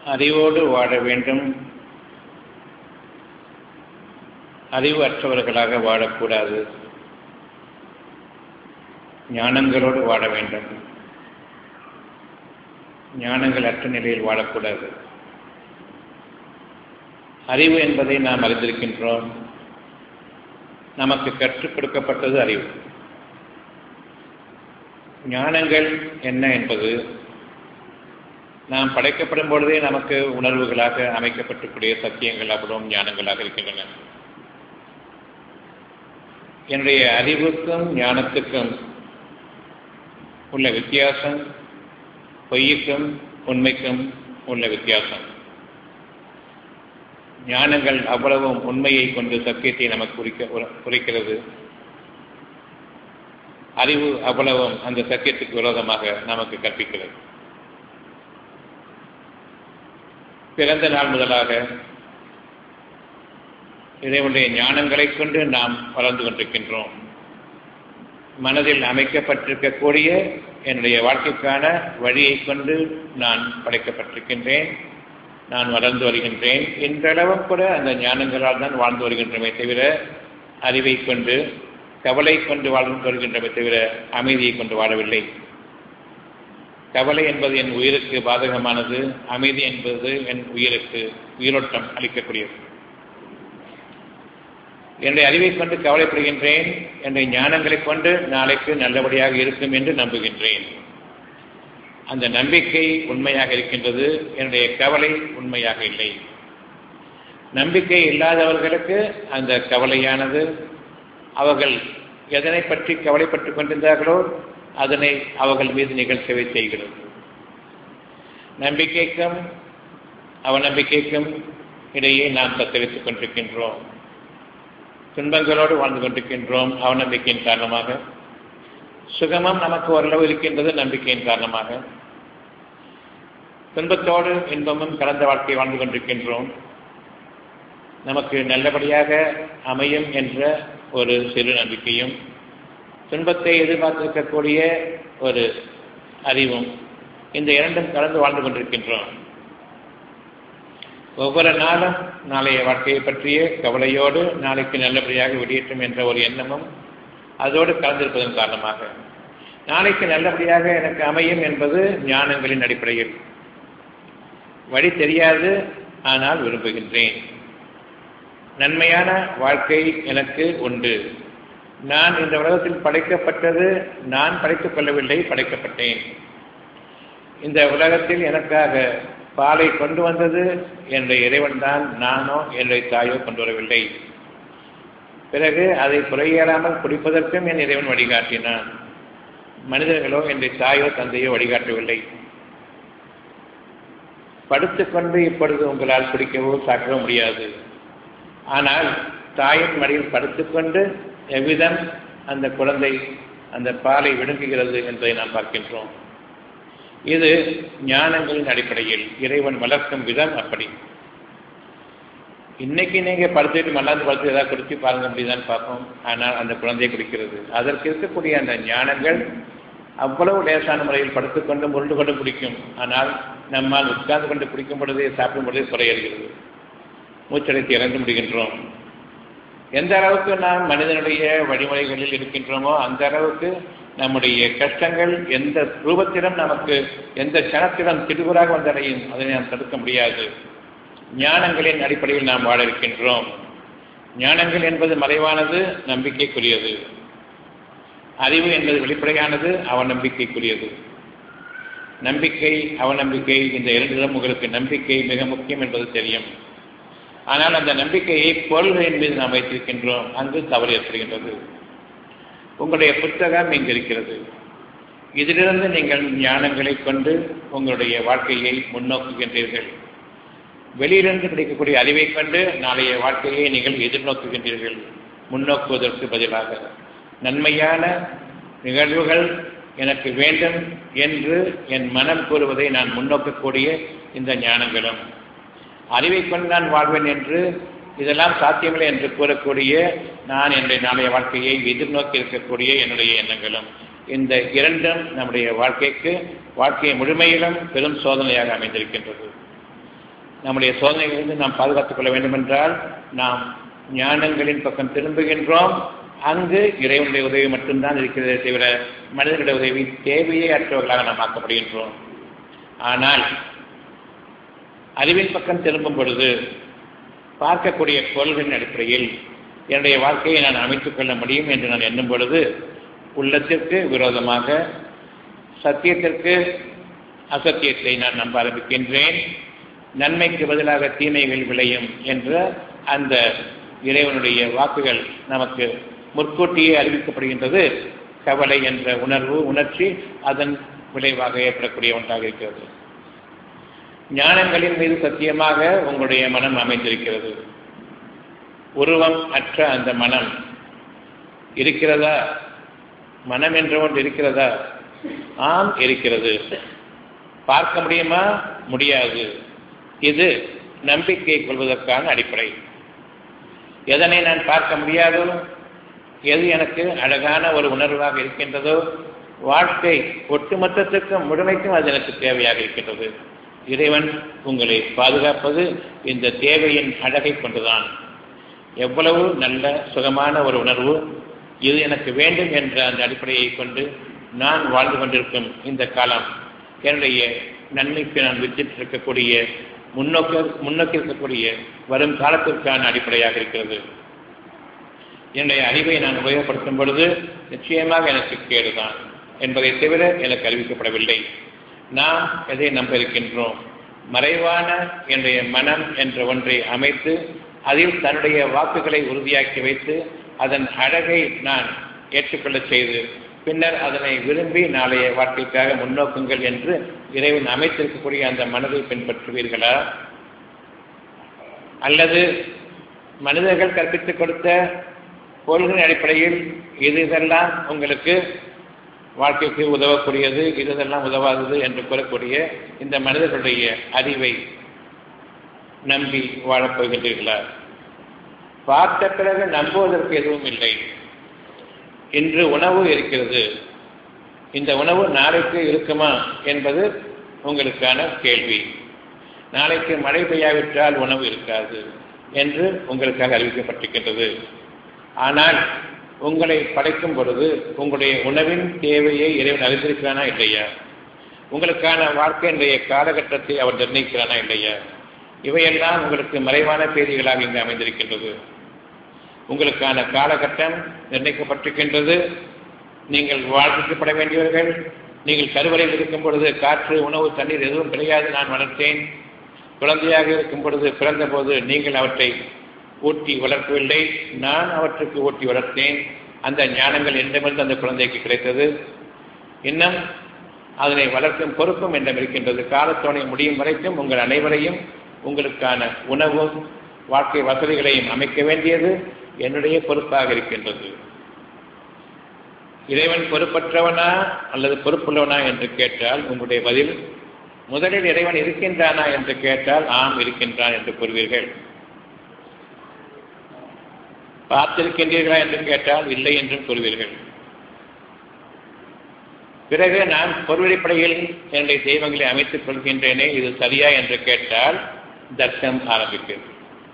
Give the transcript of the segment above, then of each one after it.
அறிவோடு வாழ வேண்டும் அறிவு அற்றவர்களாக வாழக்கூடாது ஞானங்களோடு வாழ வேண்டும் ஞானங்கள் அற்ற நிலையில் வாழக்கூடாது அறிவு என்பதை நாம் அறிந்திருக்கின்றோம் நமக்கு கற்றுக் கொடுக்கப்பட்டது அறிவு ஞானங்கள் என்ன என்பது நாம் படைக்கப்படும் பொழுதே நமக்கு உணர்வுகளாக அமைக்கப்பட்டிருக்கூடிய சத்தியங்கள் அவ்வளவும் ஞானங்களாக இருக்கின்றன என்னுடைய அறிவுக்கும் ஞானத்துக்கும் உள்ள வித்தியாசம் பொய்யுக்கும் உண்மைக்கும் உள்ள வித்தியாசம் ஞானங்கள் அவ்வளவும் உண்மையை கொண்டு சத்தியத்தை நமக்கு குறிக்க குறிக்கிறது அறிவு அவ்வளவும் அந்த சத்தியத்துக்கு விரோதமாக நமக்கு கற்பிக்கிறது பிறந்த நாள் முதலாக இதையுடைய ஞானங்களை கொண்டு நாம் வளர்ந்து கொண்டிருக்கின்றோம் மனதில் அமைக்கப்பட்டிருக்கக்கூடிய என்னுடைய வாழ்க்கைக்கான வழியை கொண்டு நான் படைக்கப்பட்டிருக்கின்றேன் நான் வளர்ந்து வருகின்றேன் இன்றளவும் கூட அந்த ஞானங்களால் தான் வாழ்ந்து வருகின்றமே தவிர அறிவை கொண்டு கவலை கொண்டு வாழ்ந்து வருகின்றமே தவிர அமைதியை கொண்டு வாழவில்லை கவலை என்பது என் உயிருக்கு பாதகமானது அமைதி என்பது என் உயிருக்கு உயிரோட்டம் அளிக்கக்கூடியது என்னுடைய அறிவை கொண்டு கவலைப்படுகின்றேன் என்னுடைய ஞானங்களை கொண்டு நாளைக்கு நல்லபடியாக இருக்கும் என்று நம்புகின்றேன் அந்த நம்பிக்கை உண்மையாக இருக்கின்றது என்னுடைய கவலை உண்மையாக இல்லை நம்பிக்கை இல்லாதவர்களுக்கு அந்த கவலையானது அவர்கள் எதனை பற்றி கவலைப்பட்டுக் கொண்டிருந்தார்களோ அதனை அவர்கள் மீது நிகழ்ச்சவை செய்கிறது நம்பிக்கைக்கும் அவநம்பிக்கைக்கும் இடையே நாம் தத்தளித்துக் கொண்டிருக்கின்றோம் துன்பங்களோடு வாழ்ந்து கொண்டிருக்கின்றோம் அவநம்பிக்கையின் காரணமாக சுகமும் நமக்கு ஓரளவு இருக்கின்றது நம்பிக்கையின் காரணமாக துன்பத்தோடு இன்பமும் கலந்த வாழ்க்கை வாழ்ந்து கொண்டிருக்கின்றோம் நமக்கு நல்லபடியாக அமையும் என்ற ஒரு சிறு நம்பிக்கையும் துன்பத்தை எதிர்பார்த்திருக்கக்கூடிய ஒரு அறிவும் இந்த இரண்டும் கலந்து வாழ்ந்து கொண்டிருக்கின்றோம் ஒவ்வொரு நாளும் நாளைய வாழ்க்கையை பற்றிய கவலையோடு நாளைக்கு நல்லபடியாக வெளியேற்றும் என்ற ஒரு எண்ணமும் அதோடு கலந்திருப்பதன் காரணமாக நாளைக்கு நல்லபடியாக எனக்கு அமையும் என்பது ஞானங்களின் அடிப்படையில் வழி தெரியாது ஆனால் விரும்புகின்றேன் நன்மையான வாழ்க்கை எனக்கு உண்டு நான் இந்த உலகத்தில் படைக்கப்பட்டது நான் படைத்துக் கொள்ளவில்லை படைக்கப்பட்டேன் இந்த உலகத்தில் எனக்காக பாலை கொண்டு வந்தது என்னுடைய இறைவன் தான் நானோ என்னுடைய தாயோ கொண்டு வரவில்லை பிறகு அதை குறையேறாமல் குடிப்பதற்கும் என் இறைவன் வழிகாட்டினான் மனிதர்களோ என்னுடைய தாயோ தந்தையோ வழிகாட்டவில்லை படுத்துக்கொண்டு இப்பொழுது உங்களால் குடிக்கவோ சாக்கவோ முடியாது ஆனால் தாயின் மடியில் படுத்துக்கொண்டு எவ்விதம் அந்த குழந்தை அந்த பாலை விழுங்குகிறது என்பதை நாம் பார்க்கின்றோம் இது ஞானங்களின் அடிப்படையில் இறைவன் வளர்க்கும் விதம் அப்படி இன்னைக்கு நீங்க படுத்துட்டு மல்லாந்து படுத்து ஏதாவது குடிச்சு பாருங்க அப்படிதான் பார்ப்போம் ஆனால் அந்த குழந்தையை குடிக்கிறது அதற்கு இருக்கக்கூடிய அந்த ஞானங்கள் அவ்வளவு லேசான முறையில் படுத்துக்கொண்டு முருண்டு கொண்டு குடிக்கும் ஆனால் நம்மால் உட்கார்ந்து கொண்டு குடிக்கும் பொழுதே சாப்பிடும் பொழுதே குறையறுகிறது மூச்சடைத்து இறந்து முடிகின்றோம் எந்த அளவுக்கு நாம் மனிதனுடைய வழிமுறைகளில் இருக்கின்றோமோ அந்த அளவுக்கு நம்முடைய கஷ்டங்கள் எந்த ரூபத்திலும் நமக்கு எந்த கணத்திலும் திடுவராக வந்தடையும் அதனை நாம் தடுக்க முடியாது ஞானங்களின் அடிப்படையில் நாம் வாழ இருக்கின்றோம் ஞானங்கள் என்பது மறைவானது நம்பிக்கைக்குரியது அறிவு என்பது வெளிப்படையானது அவநம்பிக்கைக்குரியது நம்பிக்கை அவநம்பிக்கை இந்த இரண்டிலும் உங்களுக்கு நம்பிக்கை மிக முக்கியம் என்பது தெரியும் ஆனால் அந்த நம்பிக்கையை பொருள்களின் மீது நாம் வைத்திருக்கின்றோம் அங்கு தவறு ஏற்படுகின்றது உங்களுடைய புத்தகம் இங்கு இருக்கிறது இதிலிருந்து நீங்கள் ஞானங்களை கொண்டு உங்களுடைய வாழ்க்கையை முன்னோக்குகின்றீர்கள் வெளியிலிருந்து கிடைக்கக்கூடிய அறிவை கொண்டு நாளைய வாழ்க்கையை நீங்கள் எதிர்நோக்குகின்றீர்கள் முன்னோக்குவதற்கு பதிலாக நன்மையான நிகழ்வுகள் எனக்கு வேண்டும் என்று என் மனம் கூறுவதை நான் முன்னோக்கக்கூடிய இந்த ஞானங்களும் அறிவை கொண்டு நான் வாழ்வேன் என்று இதெல்லாம் சாத்தியமில்லை என்று கூறக்கூடிய நான் என்னுடைய நாளைய வாழ்க்கையை எதிர்நோக்கி இருக்கக்கூடிய என்னுடைய எண்ணங்களும் இந்த இரண்டும் நம்முடைய வாழ்க்கைக்கு வாழ்க்கையை முழுமையிலும் பெரும் சோதனையாக அமைந்திருக்கின்றது நம்முடைய சோதனைகளிலிருந்து நாம் பாதுகாத்துக் கொள்ள வேண்டும் என்றால் நாம் ஞானங்களின் பக்கம் திரும்புகின்றோம் அங்கு இறைவனுடைய உதவி மட்டும்தான் இருக்கிறதே தவிர மனிதனுடைய உதவி தேவையே அற்றவர்களாக நாம் ஆக்கப்படுகின்றோம் ஆனால் அறிவின் பக்கம் திரும்பும் பொழுது பார்க்கக்கூடிய பொருள்களின் அடிப்படையில் என்னுடைய வாழ்க்கையை நான் அமைத்துக் கொள்ள முடியும் என்று நான் எண்ணும் பொழுது உள்ளத்திற்கு விரோதமாக சத்தியத்திற்கு அசத்தியத்தை நான் நம்ப ஆரம்பிக்கின்றேன் நன்மைக்கு பதிலாக தீமைகள் விளையும் என்ற அந்த இறைவனுடைய வாக்குகள் நமக்கு முற்கூட்டியே அறிவிக்கப்படுகின்றது கவலை என்ற உணர்வு உணர்ச்சி அதன் விளைவாக ஏற்படக்கூடிய ஒன்றாக இருக்கிறது ஞானங்களின் மீது சத்தியமாக உங்களுடைய மனம் அமைந்திருக்கிறது உருவம் அற்ற அந்த மனம் இருக்கிறதா மனம் என்ற ஒன்று இருக்கிறதா ஆம் இருக்கிறது பார்க்க முடியுமா முடியாது இது நம்பிக்கை கொள்வதற்கான அடிப்படை எதனை நான் பார்க்க முடியாதோ எது எனக்கு அழகான ஒரு உணர்வாக இருக்கின்றதோ வாழ்க்கை ஒட்டுமொத்தத்துக்கும் முழுமைக்கும் அது எனக்கு தேவையாக இருக்கின்றது இறைவன் உங்களை பாதுகாப்பது இந்த தேவையின் அழகை கொண்டுதான் எவ்வளவு நல்ல சுகமான ஒரு உணர்வு இது எனக்கு வேண்டும் என்ற அந்த அடிப்படையை கொண்டு நான் வாழ்ந்து கொண்டிருக்கும் இந்த காலம் என்னுடைய நன்மைக்கு நான் வித்திட்டு இருக்கக்கூடிய முன்னோக்க முன்னோக்கி இருக்கக்கூடிய வரும் காலத்திற்கான அடிப்படையாக இருக்கிறது என்னுடைய அறிவை நான் உபயோகப்படுத்தும் பொழுது நிச்சயமாக எனக்கு கேடுதான் என்பதை தவிர எனக்கு அறிவிக்கப்படவில்லை நாம் எதை நம்ப இருக்கின்றோம் மறைவான என்னுடைய மனம் என்ற ஒன்றை அமைத்து அதில் தன்னுடைய வாக்குகளை உறுதியாக்கி வைத்து அதன் அழகை நான் ஏற்றுக்கொள்ளச் செய்து பின்னர் அதனை விரும்பி நாளைய வாழ்க்கைக்காக முன்னோக்குங்கள் என்று இறைவன் அமைத்திருக்கக்கூடிய அந்த மனதை பின்பற்றுவீர்களா அல்லது மனிதர்கள் கற்பித்துக் கொடுத்த பொருள்களின் அடிப்படையில் இது இதெல்லாம் உங்களுக்கு வாழ்க்கைக்கு உதவக்கூடியது இது இதெல்லாம் உதவாதது என்று கூறக்கூடிய இந்த மனிதர்களுடைய அறிவை நம்பி வாழப்போகின்றீர்களா பார்த்த பிறகு நம்புவதற்கு எதுவும் இல்லை இன்று உணவு இருக்கிறது இந்த உணவு நாளைக்கு இருக்குமா என்பது உங்களுக்கான கேள்வி நாளைக்கு மழை பெய்யாவிட்டால் உணவு இருக்காது என்று உங்களுக்காக அறிவிக்கப்பட்டிருக்கின்றது ஆனால் உங்களை படைக்கும் பொழுது உங்களுடைய உணவின் தேவையை இறைவன் அறிந்திருக்கிறானா இல்லையா உங்களுக்கான வாழ்க்கையினுடைய காலகட்டத்தை அவர் நிர்ணயிக்கிறானா இல்லையா இவையெல்லாம் உங்களுக்கு மறைவான பேதிகளாக இங்கு அமைந்திருக்கின்றது உங்களுக்கான காலகட்டம் நிர்ணயிக்கப்பட்டிருக்கின்றது நீங்கள் வாழ்விக்கப்பட வேண்டியவர்கள் நீங்கள் கருவறையில் இருக்கும் பொழுது காற்று உணவு தண்ணீர் எதுவும் கிடையாது நான் வளர்த்தேன் குழந்தையாக இருக்கும் பொழுது பிறந்த போது நீங்கள் அவற்றை ஊட்டி வளர்க்கவில்லை நான் அவற்றுக்கு ஊட்டி வளர்த்தேன் அந்த ஞானங்கள் என்னிடமிருந்து அந்த குழந்தைக்கு கிடைத்தது இன்னும் அதனை வளர்க்கும் பொறுப்பும் என்னிடம் இருக்கின்றது காலத்தோணை முடியும் வரைக்கும் உங்கள் அனைவரையும் உங்களுக்கான உணவும் வாழ்க்கை வசதிகளையும் அமைக்க வேண்டியது என்னுடைய பொறுப்பாக இருக்கின்றது இறைவன் பொறுப்பற்றவனா அல்லது பொறுப்புள்ளவனா என்று கேட்டால் உங்களுடைய பதில் முதலில் இறைவன் இருக்கின்றானா என்று கேட்டால் ஆம் இருக்கின்றான் என்று கூறுவீர்கள் பார்த்திருக்கின்றீர்களா என்று கேட்டால் இல்லை என்றும் கூறுவீர்கள் பிறகு நான் பொருளடிப்படையில் என்னுடைய தெய்வங்களை அமைத்துக் கொள்கின்றேனே இது சரியா என்று கேட்டால் தர்க்கம் ஆரம்பிக்கிறது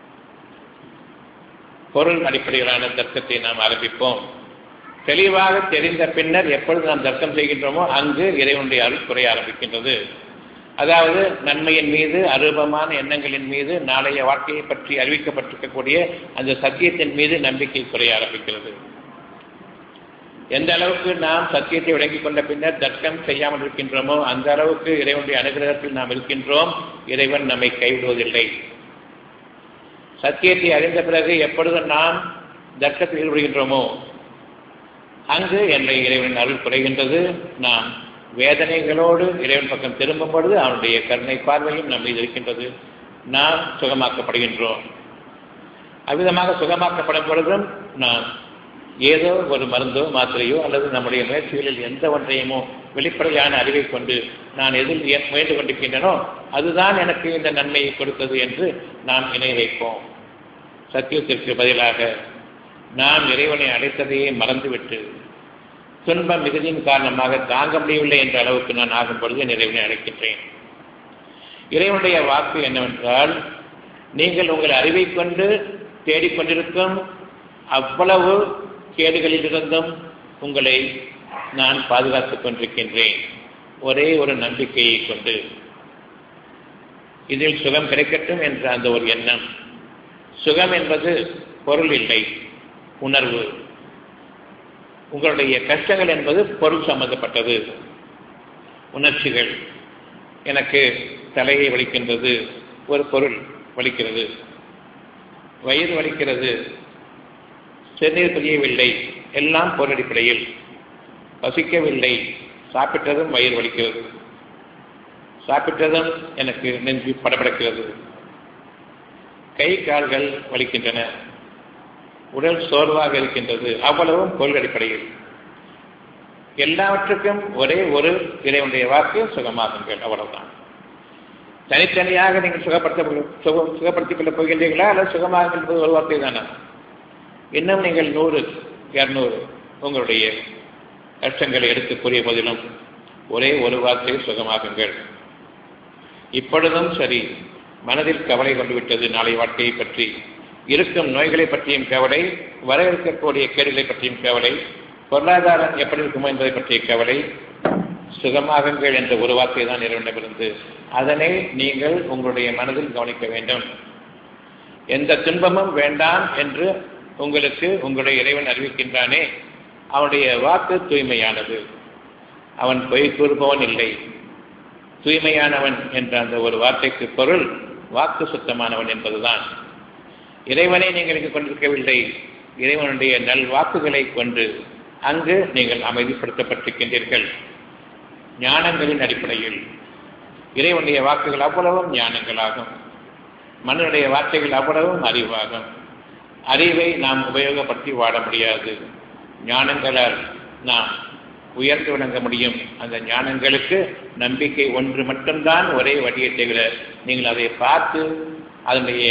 பொருள் அடிப்படையிலான தர்க்கத்தை நாம் ஆரம்பிப்போம் தெளிவாக தெரிந்த பின்னர் எப்பொழுது நாம் தர்க்கம் செய்கின்றோமோ அங்கு இறைவனுடைய அருள் குறைய ஆரம்பிக்கின்றது அதாவது நன்மையின் மீது அரூபமான எண்ணங்களின் மீது நாளைய வாழ்க்கையை பற்றி அறிவிக்கப்பட்டிருக்கக்கூடிய அந்த சத்தியத்தின் மீது நம்பிக்கை குறைய ஆரம்பிக்கிறது எந்த அளவுக்கு நாம் சத்தியத்தை விளங்கிக் கொண்ட பின்னர் தர்க்கம் செய்யாமல் இருக்கின்றோமோ அந்த அளவுக்கு இறைவனுடைய அனுகிரகத்தில் நாம் இருக்கின்றோம் இறைவன் நம்மை கைவிடுவதில்லை சத்தியத்தை அறிந்த பிறகு எப்பொழுது நாம் தர்க்கத்தில் ஈடுபடுகின்றோமோ அங்கு என்னுடைய இறைவனின் அருள் குறைகின்றது நாம் வேதனைகளோடு இறைவன் பக்கம் திரும்பும் பொழுது அவனுடைய கருணை பார்வையும் நம் மீது இருக்கின்றது நாம் சுகமாக்கப்படுகின்றோம் அவ்விதமாக சுகமாக்கப்படும் பொழுதும் நாம் ஏதோ ஒரு மருந்தோ மாத்திரையோ அல்லது நம்முடைய முயற்சிகளில் எந்த ஒன்றையுமோ வெளிப்படையான அறிவை கொண்டு நான் எதில் முயன்று கொண்டிருக்கின்றனோ அதுதான் எனக்கு இந்த நன்மையை கொடுத்தது என்று நாம் இணை வைப்போம் சத்தியத்திற்கு பதிலாக நாம் இறைவனை அடைத்ததையே மறந்துவிட்டு துன்பம் மிகுதியின் காரணமாக தாங்க முடியவில்லை என்ற அளவுக்கு நான் ஆகும் பொழுது இறைவனை அழைக்கின்றேன் இறைவனுடைய வாக்கு என்னவென்றால் நீங்கள் உங்கள் அறிவை கொண்டு தேடிக்கொண்டிருக்கும் அவ்வளவு கேடுகளிலிருந்தும் உங்களை நான் பாதுகாத்துக் கொண்டிருக்கின்றேன் ஒரே ஒரு நம்பிக்கையை கொண்டு இதில் சுகம் கிடைக்கட்டும் என்ற அந்த ஒரு எண்ணம் சுகம் என்பது பொருள் இல்லை உணர்வு உங்களுடைய கஷ்டங்கள் என்பது பொருள் சம்பந்தப்பட்டது உணர்ச்சிகள் எனக்கு தலையை வலிக்கின்றது ஒரு பொருள் வலிக்கிறது வயிறு வலிக்கிறது சிறுநீர் பிரியவில்லை எல்லாம் பொருள் அடிப்படையில் பசிக்கவில்லை சாப்பிட்டதும் வயிறு வலிக்கிறது சாப்பிட்டதும் எனக்கு நெஞ்சு படபடக்கிறது கை கால்கள் வலிக்கின்றன உடல் சோர்வாக இருக்கின்றது அவ்வளவும் பொருள் அடிப்படையில் எல்லாவற்றுக்கும் ஒரே ஒரு இறைவனுடைய வாக்கு சுகமாகுங்கள் அவ்வளவுதான் தனித்தனியாக நீங்கள் சுகப்படுத்த சுகம் சுகப்படுத்திக் கொள்ளப் போகின்றீர்களா அல்லது சுகமாகுங்கள் என்பது ஒரு வார்த்தை தானே இன்னும் நீங்கள் நூறு இருநூறு உங்களுடைய கஷ்டங்களை எடுத்து கூறிய போதிலும் ஒரே ஒரு வார்த்தை சுகமாகுங்கள் இப்பொழுதும் சரி மனதில் கவலை கொண்டுவிட்டது நாளை வாழ்க்கையை பற்றி இருக்கும் நோய்களை பற்றியும் கவலை வர இருக்கக்கூடிய கேடுகளை பற்றியும் கவலை பொருளாதாரம் எப்படி இருக்குமோ என்பதை பற்றிய கவலை சுகமாகுங்கள் என்ற ஒரு வார்த்தை தான் இறைவனிடமிருந்து அதனை நீங்கள் உங்களுடைய மனதில் கவனிக்க வேண்டும் எந்த துன்பமும் வேண்டாம் என்று உங்களுக்கு உங்களுடைய இறைவன் அறிவிக்கின்றானே அவனுடைய வாக்கு தூய்மையானது அவன் பொய் கூறுபவன் இல்லை தூய்மையானவன் என்ற அந்த ஒரு வார்த்தைக்கு பொருள் வாக்கு சுத்தமானவன் என்பதுதான் இறைவனை நீங்கள் இங்கு கொண்டிருக்கவில்லை இறைவனுடைய நல் வாக்குகளை கொண்டு அங்கு நீங்கள் அமைதிப்படுத்தப்பட்டிருக்கின்றீர்கள் ஞானங்களின் அடிப்படையில் இறைவனுடைய வாக்குகள் அவ்வளவும் ஞானங்களாகும் மனிதனுடைய வார்த்தைகள் அவ்வளவும் அறிவாகும் அறிவை நாம் உபயோகப்படுத்தி வாழ முடியாது ஞானங்களால் நாம் உயர்ந்து விளங்க முடியும் அந்த ஞானங்களுக்கு நம்பிக்கை ஒன்று மட்டும்தான் ஒரே வழியை தவிர நீங்கள் அதை பார்த்து அதனுடைய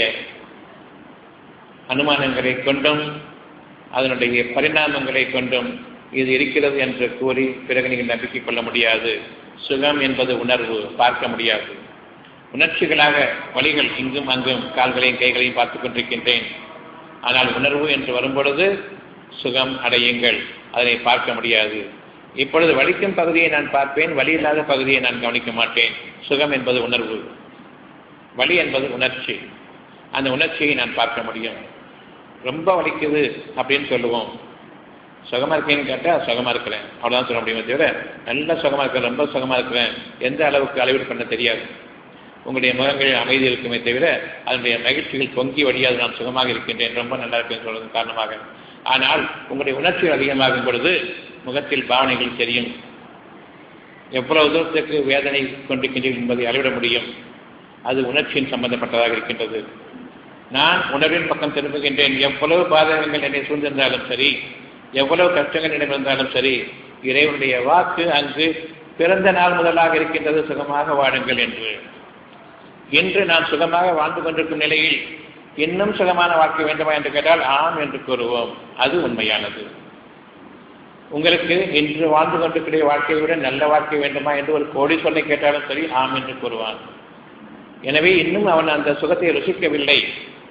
அனுமானங்களை கொண்டும் அதனுடைய பரிணாமங்களை கொண்டும் இது இருக்கிறது என்று கூறி பிறகு நீங்கள் நம்பிக்கை கொள்ள முடியாது சுகம் என்பது உணர்வு பார்க்க முடியாது உணர்ச்சிகளாக வழிகள் இங்கும் அங்கும் கால்களையும் கைகளையும் பார்த்துக் கொண்டிருக்கின்றேன் ஆனால் உணர்வு என்று வரும்பொழுது சுகம் அடையுங்கள் அதனை பார்க்க முடியாது இப்பொழுது வலிக்கும் பகுதியை நான் பார்ப்பேன் வலி இல்லாத பகுதியை நான் கவனிக்க மாட்டேன் சுகம் என்பது உணர்வு வலி என்பது உணர்ச்சி அந்த உணர்ச்சியை நான் பார்க்க முடியும் ரொம்ப வலிக்குது அப்படின்னு சொல்லுவோம் சுகமா இருக்கேன்னு கேட்டால் சுகமா இருக்கிறேன் அவ்வளோதான் சொல்ல முடியுமே தவிர நல்ல சுகமா இருக்கிறேன் ரொம்ப சுகமா இருக்கிறேன் எந்த அளவுக்கு அளவீடு பண்ண தெரியாது உங்களுடைய முகங்களில் அமைதி இருக்குமே தவிர அதனுடைய மகிழ்ச்சிகள் பொங்கி வழியாது நான் சுகமாக இருக்கின்றேன் ரொம்ப நல்லா இருக்கேன் சொல்வதன் காரணமாக ஆனால் உங்களுடைய உணர்ச்சிகள் அதிகமாகும் பொழுது முகத்தில் பாவனைகள் தெரியும் எவ்வளவு தூரத்துக்கு வேதனை கொண்டிருக்கின்றீர்கள் என்பதை அளவிட முடியும் அது உணர்ச்சியின் சம்பந்தப்பட்டதாக இருக்கின்றது நான் உணர்வின் பக்கம் திரும்புகின்றேன் எவ்வளவு பாதகங்கள் என்னை சூழ்ந்திருந்தாலும் சரி எவ்வளவு கஷ்டங்கள் இடமிருந்தாலும் சரி இறைவனுடைய வாக்கு அங்கு பிறந்த நாள் முதலாக இருக்கின்றது சுகமாக வாழுங்கள் என்று இன்று நாம் சுகமாக வாழ்ந்து கொண்டிருக்கும் நிலையில் இன்னும் சுகமான வாழ்க்கை வேண்டுமா என்று கேட்டால் ஆம் என்று கூறுவோம் அது உண்மையானது உங்களுக்கு இன்று வாழ்ந்து கொண்டிருக்கிற வாழ்க்கையை விட நல்ல வாழ்க்கை வேண்டுமா என்று ஒரு கோடி சொல்லை கேட்டாலும் சரி ஆம் என்று கூறுவான் எனவே இன்னும் அவன் அந்த சுகத்தை ருசிக்கவில்லை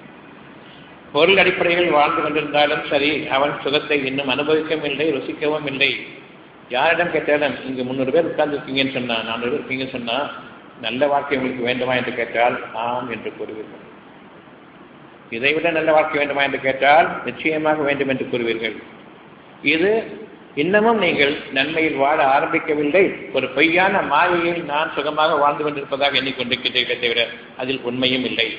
பொருள் அடிப்படையில் வாழ்ந்து கொண்டிருந்தாலும் சரி அவன் சுகத்தை இன்னும் அனுபவிக்கவும் இல்லை ருசிக்கவும் இல்லை யாரிடம் கேட்டாலும் இங்கு முன்னூறு பேர் உட்கார்ந்துருக்கீங்கன்னு சொன்னா நானூறு பேர் இருக்கீங்கன்னு சொன்னா நல்ல வாழ்க்கை உங்களுக்கு வேண்டுமா என்று கேட்டால் ஆம் என்று கூறுவீர்கள் இதைவிட நல்ல வாழ்க்கை வேண்டுமா என்று கேட்டால் நிச்சயமாக வேண்டும் என்று கூறுவீர்கள் இது இன்னமும் நீங்கள் நன்மையில் வாழ ஆரம்பிக்கவில்லை ஒரு பொய்யான மாயையில் நான் சுகமாக வாழ்ந்து கொண்டிருப்பதாக எண்ணிக்கொண்டிருக்கிறீர்களே தவிர அதில் உண்மையும் இல்லை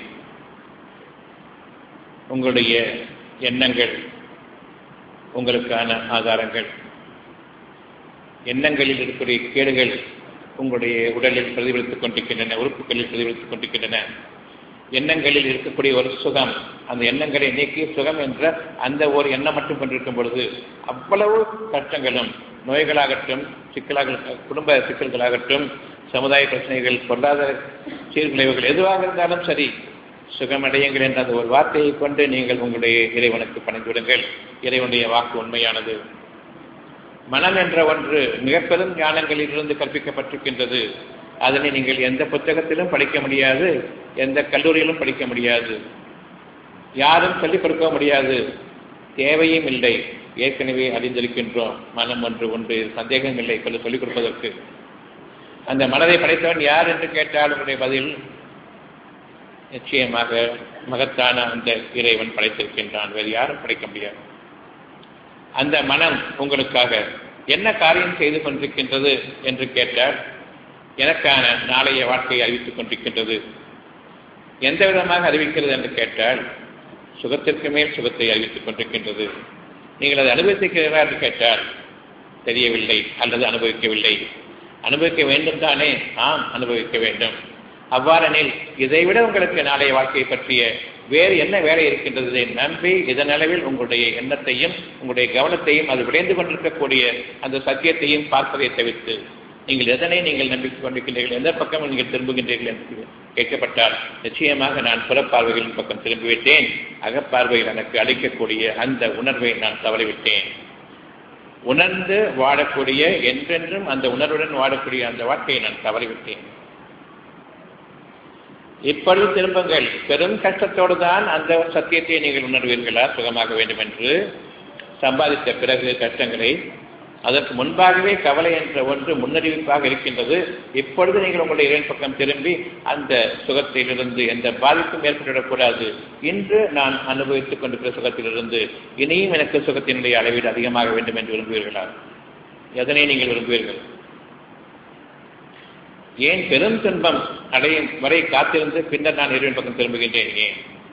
உங்களுடைய எண்ணங்கள் உங்களுக்கான ஆதாரங்கள் எண்ணங்களில் இருக்கக்கூடிய கேடுகள் உங்களுடைய உடலில் பிரதிபலித்துக் கொண்டிருக்கின்றன உறுப்புகளில் பிரதிபலித்துக் கொண்டிருக்கின்றன எண்ணங்களில் இருக்கக்கூடிய ஒரு சுகம் அந்த எண்ணங்களை நீக்கி சுகம் என்ற அந்த ஒரு எண்ணம் மட்டும் கொண்டிருக்கும் பொழுது அவ்வளவு கஷ்டங்களும் நோய்களாகட்டும் சிக்கலாக குடும்ப சிக்கல்களாகட்டும் சமுதாய பிரச்சனைகள் பொருளாதார சீர்குலைவுகள் எதுவாக இருந்தாலும் சரி சுகமடையுங்கள் என்ற அந்த ஒரு வார்த்தையை கொண்டு நீங்கள் உங்களுடைய இறைவனுக்கு பணிந்துவிடுங்கள் இறைவனுடைய வாக்கு உண்மையானது மனம் என்ற ஒன்று மிக பெரும் ஞானங்களிலிருந்து கற்பிக்கப்பட்டிருக்கின்றது அதனை நீங்கள் எந்த புத்தகத்திலும் படிக்க முடியாது எந்த கல்லூரியிலும் படிக்க முடியாது யாரும் சொல்லிக் கொடுக்க முடியாது தேவையும் இல்லை ஏற்கனவே அறிந்திருக்கின்றோம் மனம் ஒன்று ஒன்று சந்தேகம் இல்லை சொல்ல சொல்லிக் கொடுப்பதற்கு அந்த மனதை படைத்தவன் யார் என்று கேட்டால் உங்களுடைய பதில் நிச்சயமாக மகத்தான அந்த இறைவன் படைத்திருக்கின்றான் வேறு யாரும் படைக்க முடியாது அந்த மனம் உங்களுக்காக என்ன காரியம் செய்து கொண்டிருக்கின்றது என்று கேட்டால் எனக்கான நாளைய வாழ்க்கையை அறிவித்துக் கொண்டிருக்கின்றது எந்த விதமாக அறிவிக்கிறது என்று கேட்டால் சுகத்திற்கு மேல் சுகத்தை அறிவித்துக் கொண்டிருக்கின்றது நீங்கள் அதை அனுபவித்திருக்கிறீர்களா என்று கேட்டால் தெரியவில்லை அல்லது அனுபவிக்கவில்லை அனுபவிக்க வேண்டும் தானே ஆம் அனுபவிக்க வேண்டும் அவ்வாறெனில் இதைவிட உங்களுக்கு நாளைய வாழ்க்கையை பற்றிய வேறு என்ன வேலை இருக்கின்றது நம்பி இதன் அளவில் உங்களுடைய எண்ணத்தையும் உங்களுடைய கவனத்தையும் அது விளைந்து கொண்டிருக்கக்கூடிய அந்த சத்தியத்தையும் பார்ப்பதை தவிர்த்து நீங்கள் எதனை நீங்கள் நம்பிக்கை கொண்டிருக்கின்றீர்கள் எந்த பக்கம் நீங்கள் திரும்புகின்றீர்கள் என்று கேட்கப்பட்டால் நிச்சயமாக நான் புறப்பார்வைகளின் பக்கம் திரும்பிவிட்டேன் அகப்பார்வையில் எனக்கு அளிக்கக்கூடிய அந்த உணர்வை நான் தவறிவிட்டேன் உணர்ந்து வாழக்கூடிய என்றென்றும் அந்த உணர்வுடன் வாழக்கூடிய அந்த வாழ்க்கையை நான் தவறிவிட்டேன் இப்பொழுது திரும்புங்கள் பெரும் கஷ்டத்தோடு தான் அந்த சத்தியத்தை நீங்கள் உணர்வீர்களா சுகமாக வேண்டும் என்று சம்பாதித்த பிறகு கஷ்டங்களை அதற்கு முன்பாகவே கவலை என்ற ஒன்று முன்னறிவிப்பாக இருக்கின்றது இப்பொழுது நீங்கள் உங்களுடைய இறைவன் பக்கம் திரும்பி அந்த சுகத்திலிருந்து எந்த பாதிப்பும் ஏற்பட்டுவிடக்கூடாது இன்று நான் அனுபவித்துக் கொண்டிருக்கிற சுகத்திலிருந்து இனியும் எனக்கு சுகத்தினுடைய அளவீடு அதிகமாக வேண்டும் என்று விரும்புவீர்களா எதனை நீங்கள் விரும்புவீர்கள் ஏன் பெரும் துன்பம் அடையும் வரை காத்திருந்து பின்னர் நான் இறைவன் பக்கம் திரும்புகின்றேன் ஏன்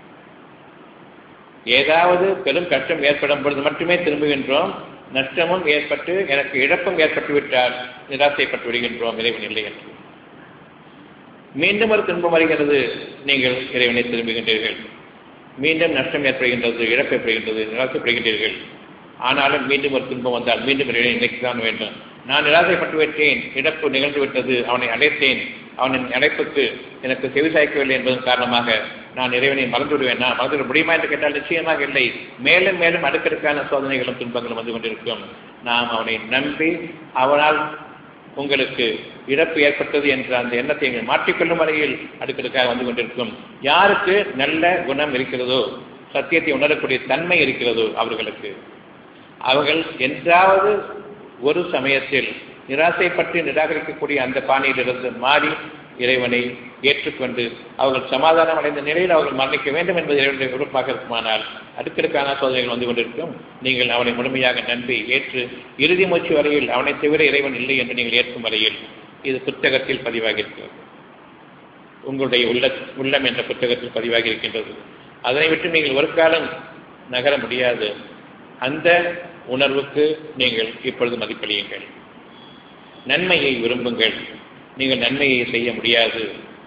ஏதாவது பெரும் கஷ்டம் ஏற்படும் பொழுது மட்டுமே திரும்புகின்றோம் நஷ்டமும் ஏற்பட்டு எனக்கு இழப்பும் ஏற்பட்டு விட்டால் நிராசைப்பட்டு விடுகின்றோம் இறைவன் இல்லை என்று மீண்டும் ஒரு துன்பம் வருகிறது நீங்கள் இறைவனை திரும்புகின்றீர்கள் மீண்டும் நஷ்டம் ஏற்படுகின்றது இழப்பு ஏற்படுகின்றது நிராசைப்படுகின்றீர்கள் ஆனாலும் மீண்டும் ஒரு துன்பம் வந்தால் மீண்டும் இறைவனை நினைக்கத்தான் வேண்டும் நான் நிராசைப்பட்டு விட்டேன் இழப்பு நிகழ்ந்து விட்டது அவனை அழைத்தேன் அவனின் அழைப்புக்கு எனக்கு செவி சாய்க்கவில்லை என்பதன் காரணமாக நான் இறைவனை மறந்து விடுவேன் நான் மறந்துவிட முடியுமா என்று கேட்டால் நிச்சயமாக இல்லை மேலும் மேலும் அடுக்கடுக்கான சோதனைகளும் துன்பங்களும் வந்து கொண்டிருக்கும் நாம் அவனை நம்பி அவனால் உங்களுக்கு இழப்பு ஏற்பட்டது என்ற அந்த எண்ணத்தை நீங்கள் மாற்றிக்கொள்ளும் வரையில் அடுக்கடுக்காக வந்து கொண்டிருக்கும் யாருக்கு நல்ல குணம் இருக்கிறதோ சத்தியத்தை உணரக்கூடிய தன்மை இருக்கிறதோ அவர்களுக்கு அவர்கள் என்றாவது ஒரு சமயத்தில் நிராசைப்பட்டு நிராகரிக்கக்கூடிய அந்த பாணியிலிருந்து மாறி இறைவனை ஏற்றுக்கொண்டு அவர்கள் சமாதானம் அடைந்த நிலையில் அவர்கள் மரணிக்க வேண்டும் என்பது இறைவனுடைய விருப்பாக இருக்குமானால் அடுக்கடுக்கான சோதனைகள் வந்து கொண்டிருக்கும் நீங்கள் அவனை முழுமையாக நம்பி ஏற்று இறுதி மூச்சு வரையில் அவனை தவிர இறைவன் இல்லை என்று நீங்கள் ஏற்கும் வரையில் இது புத்தகத்தில் பதிவாகி இருக்கிறது உங்களுடைய உள்ள உள்ளம் என்ற புத்தகத்தில் பதிவாகி இருக்கின்றது அதனை விட்டு நீங்கள் ஒரு காலம் நகர முடியாது அந்த உணர்வுக்கு நீங்கள் இப்பொழுது மதிப்பளியுங்கள் நன்மையை விரும்புங்கள் நீங்கள் நன்மையை செய்ய முடியாது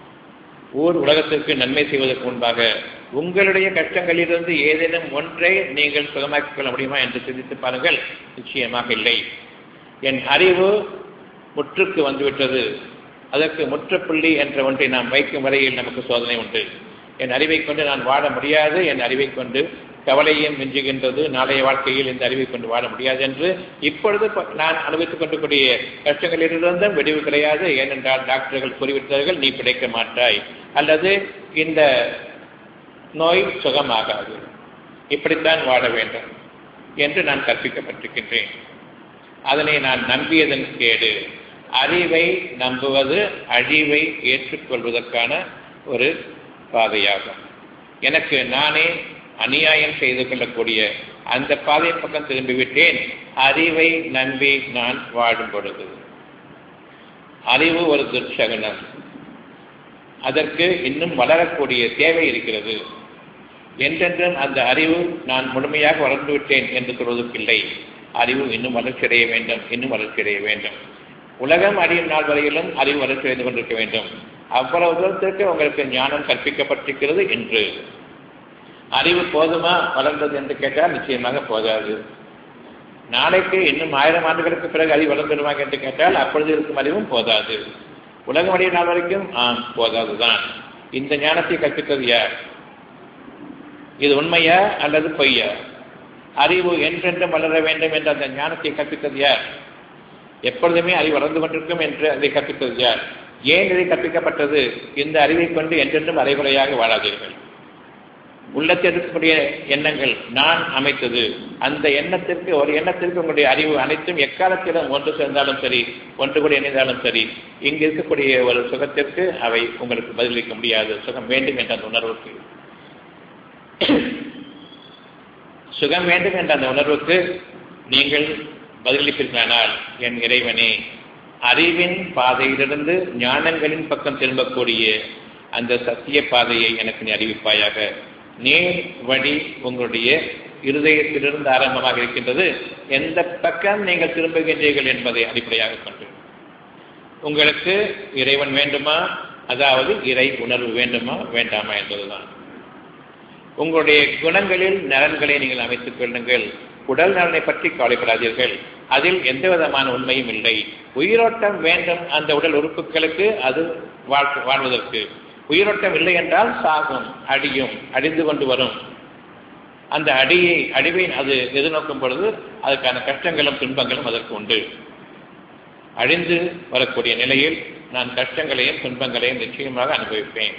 ஊர் உலகத்திற்கு நன்மை செய்வதற்கு முன்பாக உங்களுடைய கஷ்டங்களிலிருந்து ஏதேனும் ஒன்றை நீங்கள் சுகமாக்கிக் கொள்ள முடியுமா என்று சிந்தித்து பாருங்கள் நிச்சயமாக இல்லை என் அறிவு முற்றுக்கு வந்துவிட்டது அதற்கு முற்றுப்புள்ளி என்ற ஒன்றை நாம் வைக்கும் வரையில் நமக்கு சோதனை உண்டு என் அறிவை கொண்டு நான் வாழ முடியாது என் அறிவை கொண்டு கவலையும் மிஞ்சுகின்றது நாளைய வாழ்க்கையில் இந்த அறிவை கொண்டு வாழ முடியாது என்று இப்பொழுது நான் அனுபவித்துக் கொண்டிருக்கூடிய கஷ்டங்களிலிருந்தும் வெடிவு கிடையாது ஏனென்றால் டாக்டர்கள் கூறிவிட்டார்கள் நீ பிழைக்க மாட்டாய் அல்லது இந்த நோய் சுகமாகாது இப்படித்தான் வாழ வேண்டும் என்று நான் கற்பிக்கப்பட்டிருக்கின்றேன் அதனை நான் நம்பியதன் கேடு அறிவை நம்புவது அழிவை ஏற்றுக்கொள்வதற்கான ஒரு பாதையாகும் எனக்கு நானே அநியாயம் செய்து கொள்ளக்கூடிய அந்த பாதை பக்கம் திரும்பிவிட்டேன் அறிவை நம்பி நான் வாழும் பொழுது அறிவு ஒரு துர்ச்சகனம் அதற்கு இன்னும் வளரக்கூடிய தேவை இருக்கிறது என்றென்றும் அந்த அறிவு நான் முழுமையாக வளர்ந்து விட்டேன் என்று சொல்வதற்கில்லை அறிவு இன்னும் வளர்ச்சியடைய வேண்டும் இன்னும் வளர்ச்சியடைய வேண்டும் உலகம் அறியும் நாள் வரையிலும் அறிவு வளர்ச்சி அடைந்து கொண்டிருக்க வேண்டும் அவ்வளவு தூரத்திற்கு உங்களுக்கு ஞானம் கற்பிக்கப்பட்டிருக்கிறது என்று அறிவு போதுமா வளர்ந்தது என்று கேட்டால் நிச்சயமாக போதாது நாளைக்கு இன்னும் ஆயிரம் ஆண்டுகளுக்கு பிறகு அறிவு வளர்ந்துடுமா என்று கேட்டால் அப்பொழுது இருக்கும் அறிவும் போதாது உலகம் அடைய நாள் வரைக்கும் ஆம் போதாதுதான் இந்த ஞானத்தை கற்பித்தது யார் இது உண்மையா அல்லது பொய்யா அறிவு என்றென்றும் வளர வேண்டும் என்ற அந்த ஞானத்தை கற்பித்தது யார் எப்பொழுதுமே அறிவு வளர்ந்து கொண்டிருக்கும் என்று அதை கற்பித்தது யார் ஏன் இதை கற்பிக்கப்பட்டது இந்த அறிவை கொண்டு என்றென்றும் அரைகுறையாக வாழாதீர்கள் உள்ளத்தில் இருக்கக்கூடிய எண்ணங்கள் நான் அமைத்தது அந்த எண்ணத்திற்கு ஒரு எண்ணத்திற்கு உங்களுடைய அறிவு அனைத்தும் எக்காலத்திலும் ஒன்று சேர்ந்தாலும் சரி ஒன்று கூட இணைந்தாலும் சரி இங்கு இருக்கக்கூடிய ஒரு சுகத்திற்கு அவை உங்களுக்கு பதிலளிக்க முடியாது சுகம் வேண்டும் என்ற அந்த உணர்வுக்கு சுகம் வேண்டும் என்ற அந்த உணர்வுக்கு நீங்கள் பதிலளிப்பீர்களானால் என் இறைவனே அறிவின் பாதையிலிருந்து ஞானங்களின் பக்கம் திரும்பக்கூடிய அந்த சத்திய பாதையை எனக்கு நீ அறிவிப்பாயாக நேர் வழி உங்களுடைய இருதயத்திலிருந்து ஆரம்பமாக இருக்கின்றது எந்த பக்கம் நீங்கள் திரும்புகின்றீர்கள் என்பதை அடிப்படையாக கொண்டு உங்களுக்கு இறைவன் வேண்டுமா அதாவது இறை உணர்வு வேண்டுமா வேண்டாமா என்பதுதான் உங்களுடைய குணங்களில் நலன்களை நீங்கள் அமைத்துக் கொள்ளுங்கள் உடல் நலனை பற்றி கவலைப்படாதீர்கள் அதில் எந்த விதமான உண்மையும் இல்லை உயிரோட்டம் வேண்டும் அந்த உடல் உறுப்புகளுக்கு அது வாழ்வதற்கு உயிரோட்டம் இல்லை என்றால் சாகும் அடியும் அடிந்து கொண்டு வரும் அந்த அடியை அடிவை அது எதிர்நோக்கும் பொழுது அதுக்கான கஷ்டங்களும் துன்பங்களும் அதற்கு உண்டு அழிந்து வரக்கூடிய நிலையில் நான் கஷ்டங்களையும் துன்பங்களையும் நிச்சயமாக அனுபவிப்பேன்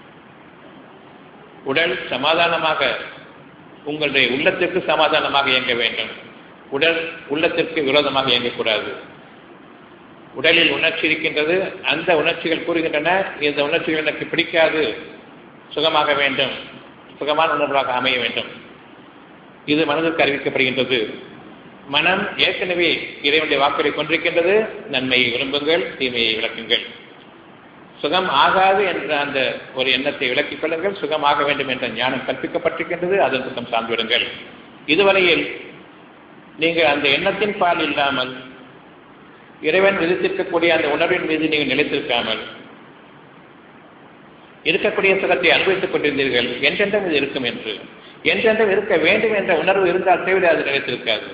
உடல் சமாதானமாக உங்களுடைய உள்ளத்திற்கு சமாதானமாக இயங்க வேண்டும் உடல் உள்ளத்திற்கு விரோதமாக இயங்கக்கூடாது உடலில் உணர்ச்சி இருக்கின்றது அந்த உணர்ச்சிகள் கூறுகின்றன இந்த உணர்ச்சிகள் எனக்கு பிடிக்காது சுகமாக வேண்டும் சுகமான உணர்வாக அமைய வேண்டும் இது மனதிற்கு அறிவிக்கப்படுகின்றது மனம் ஏற்கனவே இறைவனுடைய வாக்குகளை கொண்டிருக்கின்றது நன்மையை விரும்புங்கள் தீமையை விளக்குங்கள் சுகம் ஆகாது என்ற அந்த ஒரு எண்ணத்தை விளக்கிக் கொள்ளுங்கள் சுகமாக வேண்டும் என்ற ஞானம் கற்பிக்கப்பட்டிருக்கின்றது அதன் பக்கம் சார்ந்துவிடுங்கள் இதுவரையில் நீங்கள் அந்த எண்ணத்தின் பால் இல்லாமல் இறைவன் விதித்திருக்கக்கூடிய அந்த உணர்வின் மீது நீங்கள் நிலைத்திருக்காமல் இருக்கக்கூடிய சுகத்தை அனுபவித்துக் கொண்டிருந்தீர்கள் என்றென்றும் இது இருக்கும் என்று என்றென்றும் இருக்க வேண்டும் என்ற உணர்வு இருந்தால் தேவையில்லை அது நிலைத்திருக்காது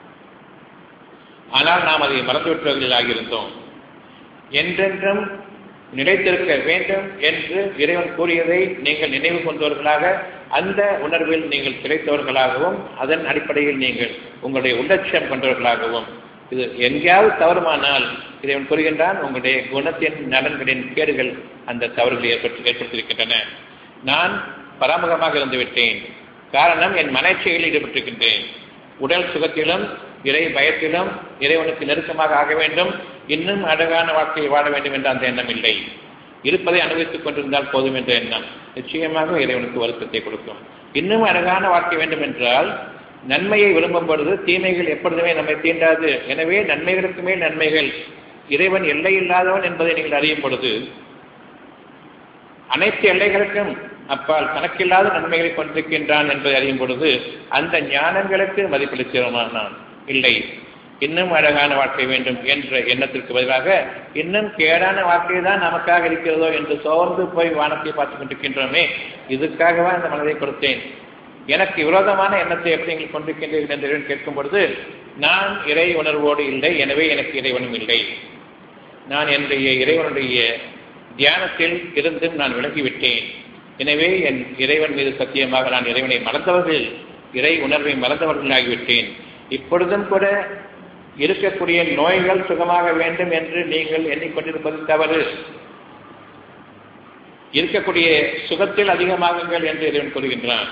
ஆனால் நாம் அதை மறந்துவிட்டவர்கள் ஆகியிருந்தோம் என்றென்றும் நிலைத்திருக்க வேண்டும் என்று இறைவன் கூறியதை நீங்கள் நினைவு கொண்டவர்களாக அந்த உணர்வில் நீங்கள் கிடைத்தவர்களாகவும் அதன் அடிப்படையில் நீங்கள் உங்களுடைய உள்ளட்சியம் கொண்டவர்களாகவும் இது எங்கேயாவது தவறுமானால் இறைவன் கூறுகின்றான் உங்களுடைய குணத்தின் நலன்களின் கேடுகள் அந்த தவறுகளை ஏற்படுத்தி ஏற்படுத்தியிருக்கின்றன நான் பராமுகமாக இருந்து விட்டேன் காரணம் என் மனச்செயலில் ஈடுபட்டிருக்கின்றேன் உடல் சுகத்திலும் இறை பயத்திலும் இறைவனுக்கு நெருக்கமாக ஆக வேண்டும் இன்னும் அழகான வாழ்க்கையை வாழ வேண்டும் என்ற அந்த எண்ணம் இல்லை இருப்பதை அனுபவித்துக் கொண்டிருந்தால் போதும் என்ற எண்ணம் நிச்சயமாக இறைவனுக்கு வருத்தத்தை கொடுக்கும் இன்னும் அழகான வாழ்க்கை வேண்டும் என்றால் நன்மையை விரும்பும் பொழுது தீமைகள் எப்பொழுதுமே நம்மை தீண்டாது எனவே நன்மைகளுக்கு மேல் நன்மைகள் இறைவன் எல்லை இல்லாதவன் என்பதை நீங்கள் அறியும் பொழுது அனைத்து எல்லைகளுக்கும் அப்பால் கணக்கில்லாத நன்மைகளை கொண்டிருக்கின்றான் என்பதை அறியும் பொழுது அந்த ஞானங்களுக்கு மதிப்பளிக்கிறோமா நான் இல்லை இன்னும் அழகான வாழ்க்கை வேண்டும் என்ற எண்ணத்திற்கு பதிலாக இன்னும் கேடான வாழ்க்கை தான் நமக்காக இருக்கிறதோ என்று சோர்ந்து போய் வானத்தை பார்த்துக் கொண்டிருக்கின்றோமே இதுக்காகவா அந்த மனதை கொடுத்தேன் எனக்கு விரோதமான எண்ணத்தை எப்படி நீங்கள் கொண்டிருக்கின்றீர்கள் என்று இறைவன் கேட்கும் பொழுது நான் இறை உணர்வோடு இல்லை எனவே எனக்கு இறைவனும் இல்லை நான் என்னுடைய இறைவனுடைய தியானத்தில் இருந்தும் நான் விலகிவிட்டேன் எனவே என் இறைவன் மீது சத்தியமாக நான் இறைவனை மறந்தவர்கள் இறை உணர்வை மறந்தவர்கள் ஆகிவிட்டேன் இப்பொழுதும் கூட இருக்கக்கூடிய நோய்கள் சுகமாக வேண்டும் என்று நீங்கள் எண்ணிக்கொண்டிருப்பது தவறு இருக்கக்கூடிய சுகத்தில் அதிகமாகுங்கள் என்று இறைவன் கூறுகின்றான்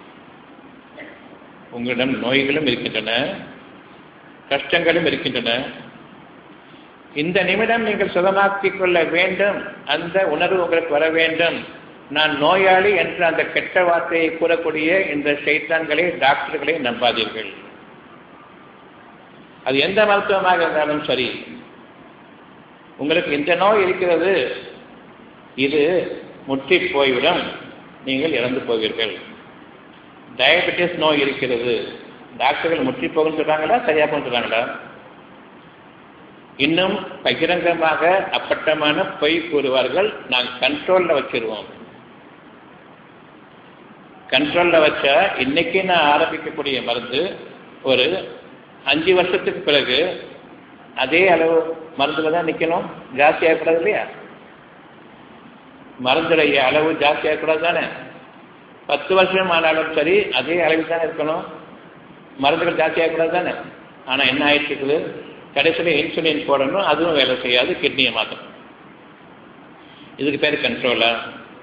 உங்களிடம் நோய்களும் இருக்கின்றன கஷ்டங்களும் இருக்கின்றன இந்த நிமிடம் நீங்கள் சுகமாக்கிக் கொள்ள வேண்டும் அந்த உணர்வு உங்களுக்கு வர வேண்டும் நான் நோயாளி என்ற அந்த கெட்ட வார்த்தையை கூறக்கூடிய இந்த சைத்தான்களை டாக்டர்களை நம்பாதீர்கள் அது எந்த மருத்துவமாக இருந்தாலும் சரி உங்களுக்கு இந்த நோய் இருக்கிறது இது முற்றி போய்விடும் நீங்கள் இறந்து போவீர்கள் டயபெட்டிஸ் நோய் இருக்கிறது டாக்டர்கள் முற்றி போகும் சொல்றாங்களா சரியா போகும் சொல்றாங்களா இன்னும் பகிரங்கமாக அப்பட்டமான பொய் கூறுவார்கள் நாங்கள் கண்ட்ரோல்ல வச்சிருவோம் கண்ட்ரோல்ல வச்சா இன்னைக்கு நான் ஆரம்பிக்கக்கூடிய மருந்து ஒரு அஞ்சு வருஷத்துக்கு பிறகு அதே அளவு மருந்துல தான் நிக்கணும் ஜாஸ்தி ஆகக்கூடாது இல்லையா மருந்துடைய அளவு ஜாஸ்தி ஆகக்கூடாது தானே பத்து வருஷம் ஆனாலும் சரி அதே அளவில் தானே இருக்கணும் மருந்துகள் ஜாஸ்தி ஆகக்கூடாது தானே ஆனால் என்ன ஆயிட்டு இருக்குது கடைசியில் இன்சுலின் போடணும் அதுவும் வேலை செய்யாது கிட்னியை மாற்றணும் இதுக்கு பேர் கண்ட்ரோலா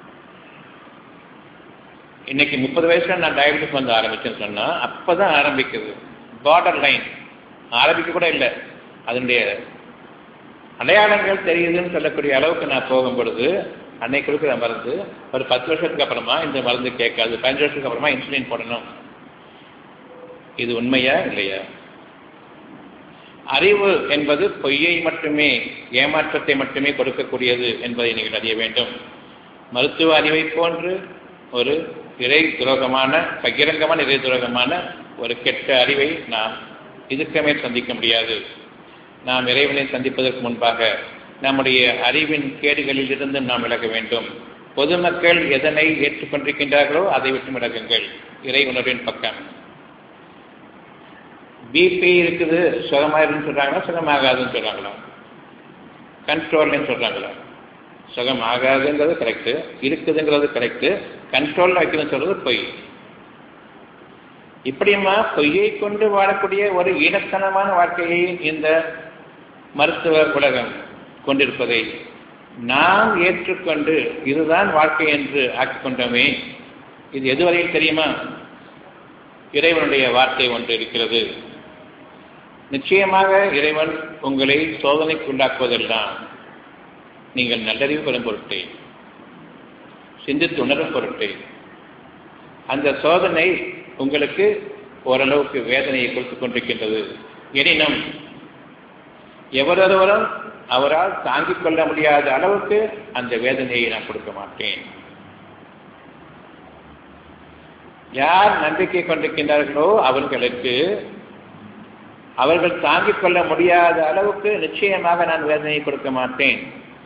இன்னைக்கு முப்பது வயசுல நான் டயபெட்டிஸ் வந்து ஆரம்பிச்சேன்னு சொன்னா அப்பதான் ஆரம்பிக்குது பார்டர் லைன் ஆரம்பிக்க கூட இல்லை அதனுடைய அடையாளங்கள் தெரியுதுன்னு சொல்லக்கூடிய அளவுக்கு நான் போகும் பொழுது அன்னைக்கு கொடுக்குற மருந்து ஒரு பத்து வருஷத்துக்கு அப்புறமா இந்த மருந்து கேட்காது பதினஞ்சு வருஷத்துக்கு அப்புறமா இன்சுலின் போடணும் இது உண்மையா இல்லையா அறிவு என்பது பொய்யை மட்டுமே ஏமாற்றத்தை மட்டுமே கொடுக்கக்கூடியது என்பதை நீங்கள் அறிய வேண்டும் மருத்துவ அறிவை போன்று ஒரு இறை துரோகமான பகிரங்கமான இறை துரோகமான ஒரு கெட்ட அறிவை நாம் இதுக்கமே சந்திக்க முடியாது நாம் இறைவனை சந்திப்பதற்கு முன்பாக நம்முடைய அறிவின் கேடுகளில் இருந்து நாம் விலக வேண்டும் பொதுமக்கள் எதனை ஏற்றுக்கொண்டிருக்கின்றார்களோ அதை விட்டு விலகுங்கள் இறை உணர்வின் பக்கம் பிபி இருக்குது சுகமாயிருன்னு சொல்றாங்களா சுகமாகாதுன்னு சொல்றாங்களா கண்ட்ரோல்னு சொல்றாங்களா சுகம் ஆகாதுங்கிறது கரெக்டு இருக்குதுங்கிறது கரெக்டு கண்ட்ரோல் வைக்கணும்னு சொல்றது பொய் இப்படியுமா பொய்யை கொண்டு வாழக்கூடிய ஒரு ஈனத்தனமான வாழ்க்கையை இந்த மருத்துவ உலகம் கொண்டிருப்பதை நாம் ஏற்றுக்கொண்டு இதுதான் வாழ்க்கை என்று ஆக்கிக்கொண்டோமே இது எதுவரையில் தெரியுமா இறைவனுடைய வார்த்தை ஒன்று இருக்கிறது நிச்சயமாக இறைவன் உங்களை சோதனைக்குள்ளாக்குவதெல்லாம் நீங்கள் நல்லறிவு பெறும் பொருட்டே சிந்தித்து உணரும் பொருட்டே அந்த சோதனை உங்களுக்கு ஓரளவுக்கு வேதனையை கொடுத்துக் கொண்டிருக்கின்றது எனினும் எவரொருவரும் அவரால் தாங்கிக் கொள்ள முடியாத அளவுக்கு அந்த வேதனையை நான் கொடுக்க மாட்டேன் யார் நம்பிக்கை கொண்டிருக்கின்றார்களோ அவர்களுக்கு அவர்கள் தாங்கிக் கொள்ள முடியாத அளவுக்கு நிச்சயமாக நான் வேதனையை கொடுக்க மாட்டேன்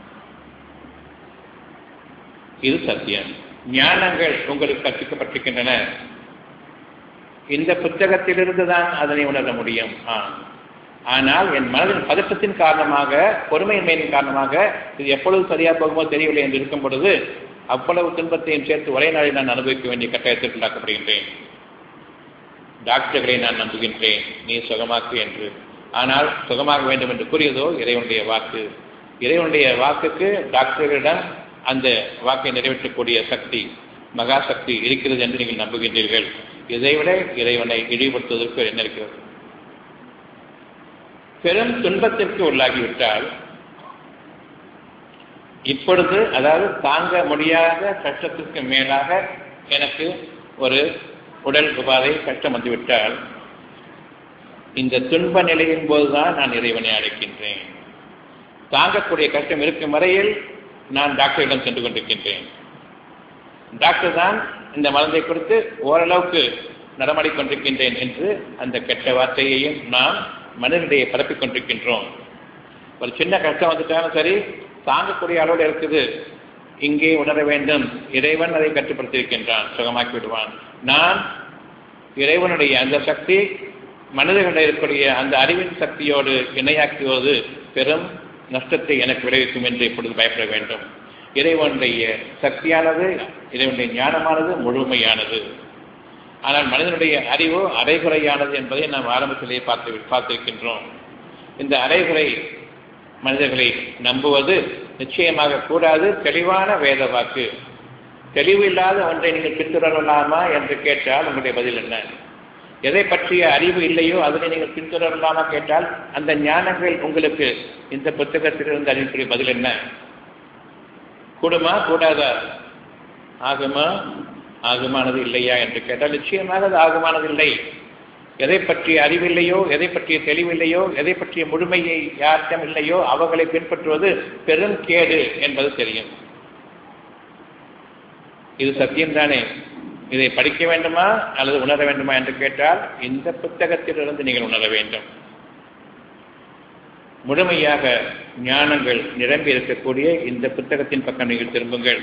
இது சத்தியம் ஞானங்கள் உங்களுக்கு கற்பிக்கப்பட்டிருக்கின்றன இந்த புத்தகத்திலிருந்து தான் அதனை உணர முடியும் ஆனால் என் மனதின் பதற்றத்தின் காரணமாக பொறுமையின்மையின் காரணமாக இது எப்பொழுது சரியா போகுமோ தெரியவில்லை என்று இருக்கும் பொழுது அவ்வளவு துன்பத்தையும் சேர்த்து ஒரே நாளில் நான் அனுபவிக்க வேண்டிய கட்டாயத்திற்கு உள்ளாக்கப்படுகின்றேன் டாக்டர்களை நான் நம்புகின்றேன் நீ சுகமாக்கு என்று ஆனால் சுகமாக வேண்டும் என்று கூறியதோ இறைவனுடைய வாக்கு இறைவனுடைய வாக்குக்கு டாக்டர்களிடம் அந்த வாக்கை நிறைவேற்றக்கூடிய சக்தி மகா சக்தி இருக்கிறது என்று நீங்கள் நம்புகின்றீர்கள் இதைவிட இறைவனை இழிவுபடுத்துவதற்கு என்ன இருக்கிறது பெரும் துன்பத்திற்கு உள்ளாகிவிட்டால் இப்பொழுது அதாவது தாங்க முடியாத கஷ்டத்திற்கு மேலாக எனக்கு ஒரு உடல் உபாதை கஷ்டம் வந்துவிட்டால் இந்த துன்ப நிலையின் போதுதான் நான் இறைவனை அழைக்கின்றேன் தாங்கக்கூடிய கஷ்டம் இருக்கும் வரையில் நான் டாக்டரிடம் சென்று கொண்டிருக்கின்றேன் டாக்டர் தான் இந்த மருந்தை கொடுத்து ஓரளவுக்கு நடமாடிக்கொண்டிருக்கின்றேன் என்று அந்த கெட்ட வார்த்தையையும் நாம் மனிதனிடையே பரப்பிக் கொண்டிருக்கின்றோம் ஒரு சின்ன கஷ்டம் வந்துட்டாலும் சரி தாங்கக்கூடிய அளவில் இருக்குது இங்கே உணர வேண்டும் இறைவன் அதை கட்டுப்படுத்தியிருக்கின்றான் சுகமாக்கி விடுவான் நான் இறைவனுடைய அந்த சக்தி மனிதர்களிடம் இருக்கக்கூடிய அந்த அறிவின் சக்தியோடு இணையாக்குவது பெரும் நஷ்டத்தை எனக்கு விளைவிக்கும் என்று இப்பொழுது பயப்பட வேண்டும் இறைவனுடைய சக்தியானது இறைவனுடைய ஞானமானது முழுமையானது ஆனால் மனிதனுடைய அறிவு அரைகுறையானது என்பதை நாம் ஆரம்பத்திலேயே பார்த்து பார்த்திருக்கின்றோம் இந்த அரைகுறை மனிதர்களை நம்புவது நிச்சயமாக கூடாது தெளிவான வேத வாக்கு தெளிவு இல்லாத ஒன்றை நீங்கள் பின்தொடரலாமா என்று கேட்டால் உங்களுடைய பதில் என்ன எதை பற்றிய அறிவு இல்லையோ அதனை நீங்கள் பின்தொடரலாமா கேட்டால் அந்த ஞானங்கள் உங்களுக்கு இந்த புத்தகத்திலிருந்து அறிவிக்கூடிய பதில் என்ன கூடுமா கூடாதா ஆகுமா ஆகுமானது இல்லையா என்று கேட்டால் நிச்சயமாக அது ஆகுமானது இல்லை எதை பற்றிய அறிவில்லையோ எதை பற்றிய தெளிவில்லையோ எதை பற்றிய முழுமையை யாரிடம் இல்லையோ அவர்களை பின்பற்றுவது பெரும் கேடு என்பது தெரியும் இது சத்தியம்தானே இதை படிக்க வேண்டுமா அல்லது உணர வேண்டுமா என்று கேட்டால் இந்த புத்தகத்திலிருந்து நீங்கள் உணர வேண்டும் முழுமையாக ஞானங்கள் நிரம்பி இருக்கக்கூடிய இந்த புத்தகத்தின் பக்கம் நீங்கள் திரும்புங்கள்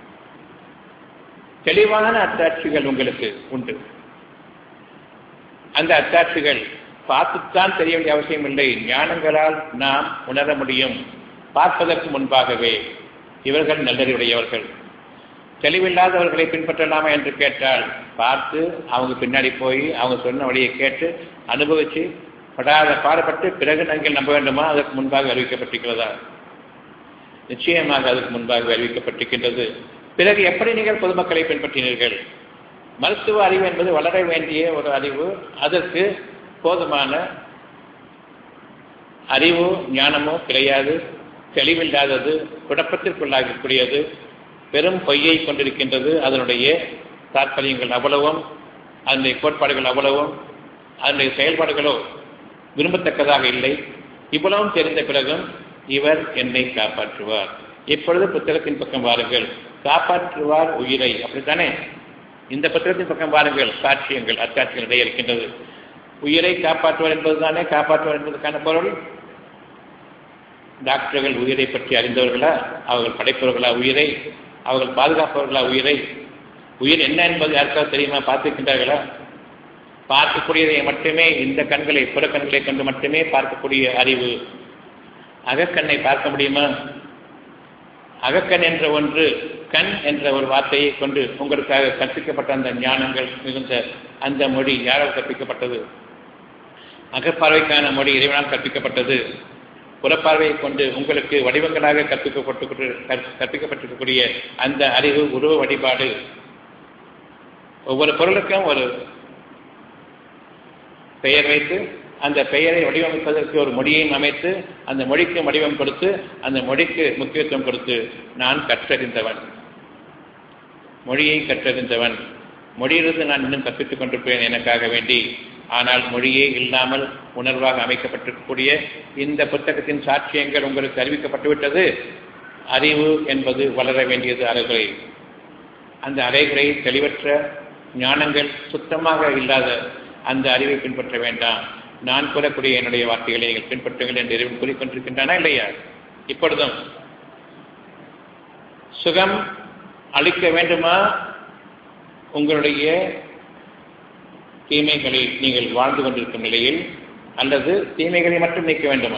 தெளிவான அத்தாட்சிகள் உங்களுக்கு உண்டு அந்த அத்தாட்சிகள் பார்த்துத்தான் தெரிய வேண்டிய அவசியம் இல்லை ஞானங்களால் நாம் உணர முடியும் பார்ப்பதற்கு முன்பாகவே இவர்கள் நல்லறிவுடையவர்கள் தெளிவில்லாதவர்களை பின்பற்றலாமா என்று கேட்டால் பார்த்து அவங்க பின்னாடி போய் அவங்க சொன்ன வழியை கேட்டு அனுபவித்து படாத பாடுபட்டு பிறகு நீங்கள் நம்ப வேண்டுமா அதற்கு முன்பாக அறிவிக்கப்பட்டிருக்கிறதா நிச்சயமாக அதற்கு முன்பாக அறிவிக்கப்பட்டிருக்கின்றது பிறகு எப்படி நீங்கள் பொதுமக்களை பின்பற்றினீர்கள் மருத்துவ அறிவு என்பது வளர வேண்டிய ஒரு அறிவு அதற்கு போதுமான அறிவோ ஞானமோ கிடையாது தெளிவில்லாதது குழப்பத்திற்குள்ளாகக்கூடியது பெரும் பொய்யை கொண்டிருக்கின்றது அதனுடைய தாற்பயங்கள் அவ்வளவும் அதனுடைய கோட்பாடுகள் அவ்வளவும் அதனுடைய செயல்பாடுகளோ விரும்பத்தக்கதாக இல்லை இவ்வளவும் தெரிந்த பிறகும் இவர் என்னை காப்பாற்றுவார் இப்பொழுது புத்தகத்தின் பக்கம் வாருங்கள் காப்பாற்றுவார் உயிரை அப்படித்தானே இந்த புத்தகத்தின் பக்கம் வாருங்கள் சாட்சியங்கள் அத்தாட்சிகள் இடையே இருக்கின்றது உயிரை காப்பாற்றுவார் என்பதுதானே காப்பாற்றுவார் என்பதற்கான பொருள் டாக்டர்கள் உயிரை பற்றி அறிந்தவர்களா அவர்கள் படைப்பவர்களா உயிரை அவர்கள் பாதுகாப்பவர்களா உயிரை உயிர் என்ன என்பது யாருக்காவது தெரியுமா பார்த்திருக்கின்றார்களா பார்க்கக்கூடியதை மட்டுமே இந்த கண்களை புற கண்களை கொண்டு மட்டுமே பார்க்கக்கூடிய அறிவு அகக்கண்ணை பார்க்க முடியுமா அகக்கண் என்ற ஒன்று கண் என்ற ஒரு வார்த்தையை கொண்டு உங்களுக்காக கற்பிக்கப்பட்ட அந்த ஞானங்கள் மிகுந்த அந்த மொழி யாரால் கற்பிக்கப்பட்டது அகப்பார்வைக்கான மொழி இறைவனால் கற்பிக்கப்பட்டது புறப்பார்வையை கொண்டு உங்களுக்கு வடிவங்களாக கற்பிக்கப்பட்டு கற்பிக்கப்பட்டிருக்கக்கூடிய அந்த அறிவு உருவ வழிபாடு ஒவ்வொரு பொருளுக்கும் ஒரு பெயர் வைத்து அந்த பெயரை வடிவமைப்பதற்கு ஒரு மொழியையும் அமைத்து அந்த மொழிக்கு வடிவம் கொடுத்து அந்த மொழிக்கு முக்கியத்துவம் கொடுத்து நான் கற்றறிந்தவன் மொழியை கற்றறிந்தவன் மொழியிலிருந்து நான் இன்னும் கற்பித்துக் கொண்டிருப்பேன் எனக்காக வேண்டி ஆனால் மொழியே இல்லாமல் உணர்வாக அமைக்கப்பட்டிருக்கக்கூடிய இந்த புத்தகத்தின் சாட்சியங்கள் உங்களுக்கு அறிவிக்கப்பட்டுவிட்டது அறிவு என்பது வளர வேண்டியது அறைகுறை அந்த அறைகுறை தெளிவற்ற ஞானங்கள் சுத்தமாக இல்லாத அந்த அறிவை பின்பற்ற வேண்டாம் நான் கூறக்கூடிய என்னுடைய வார்த்தைகளை நீங்கள் பின்பற்றுங்கள் என்று இறைவன் கூறிக்கொண்டிருக்கின்றனா இல்லையா இப்பொழுதும் சுகம் அளிக்க வேண்டுமா உங்களுடைய தீமைகளை நீங்கள் வாழ்ந்து கொண்டிருக்கும் நிலையில் அல்லது தீமைகளை மட்டும் நீக்க வேண்டுமா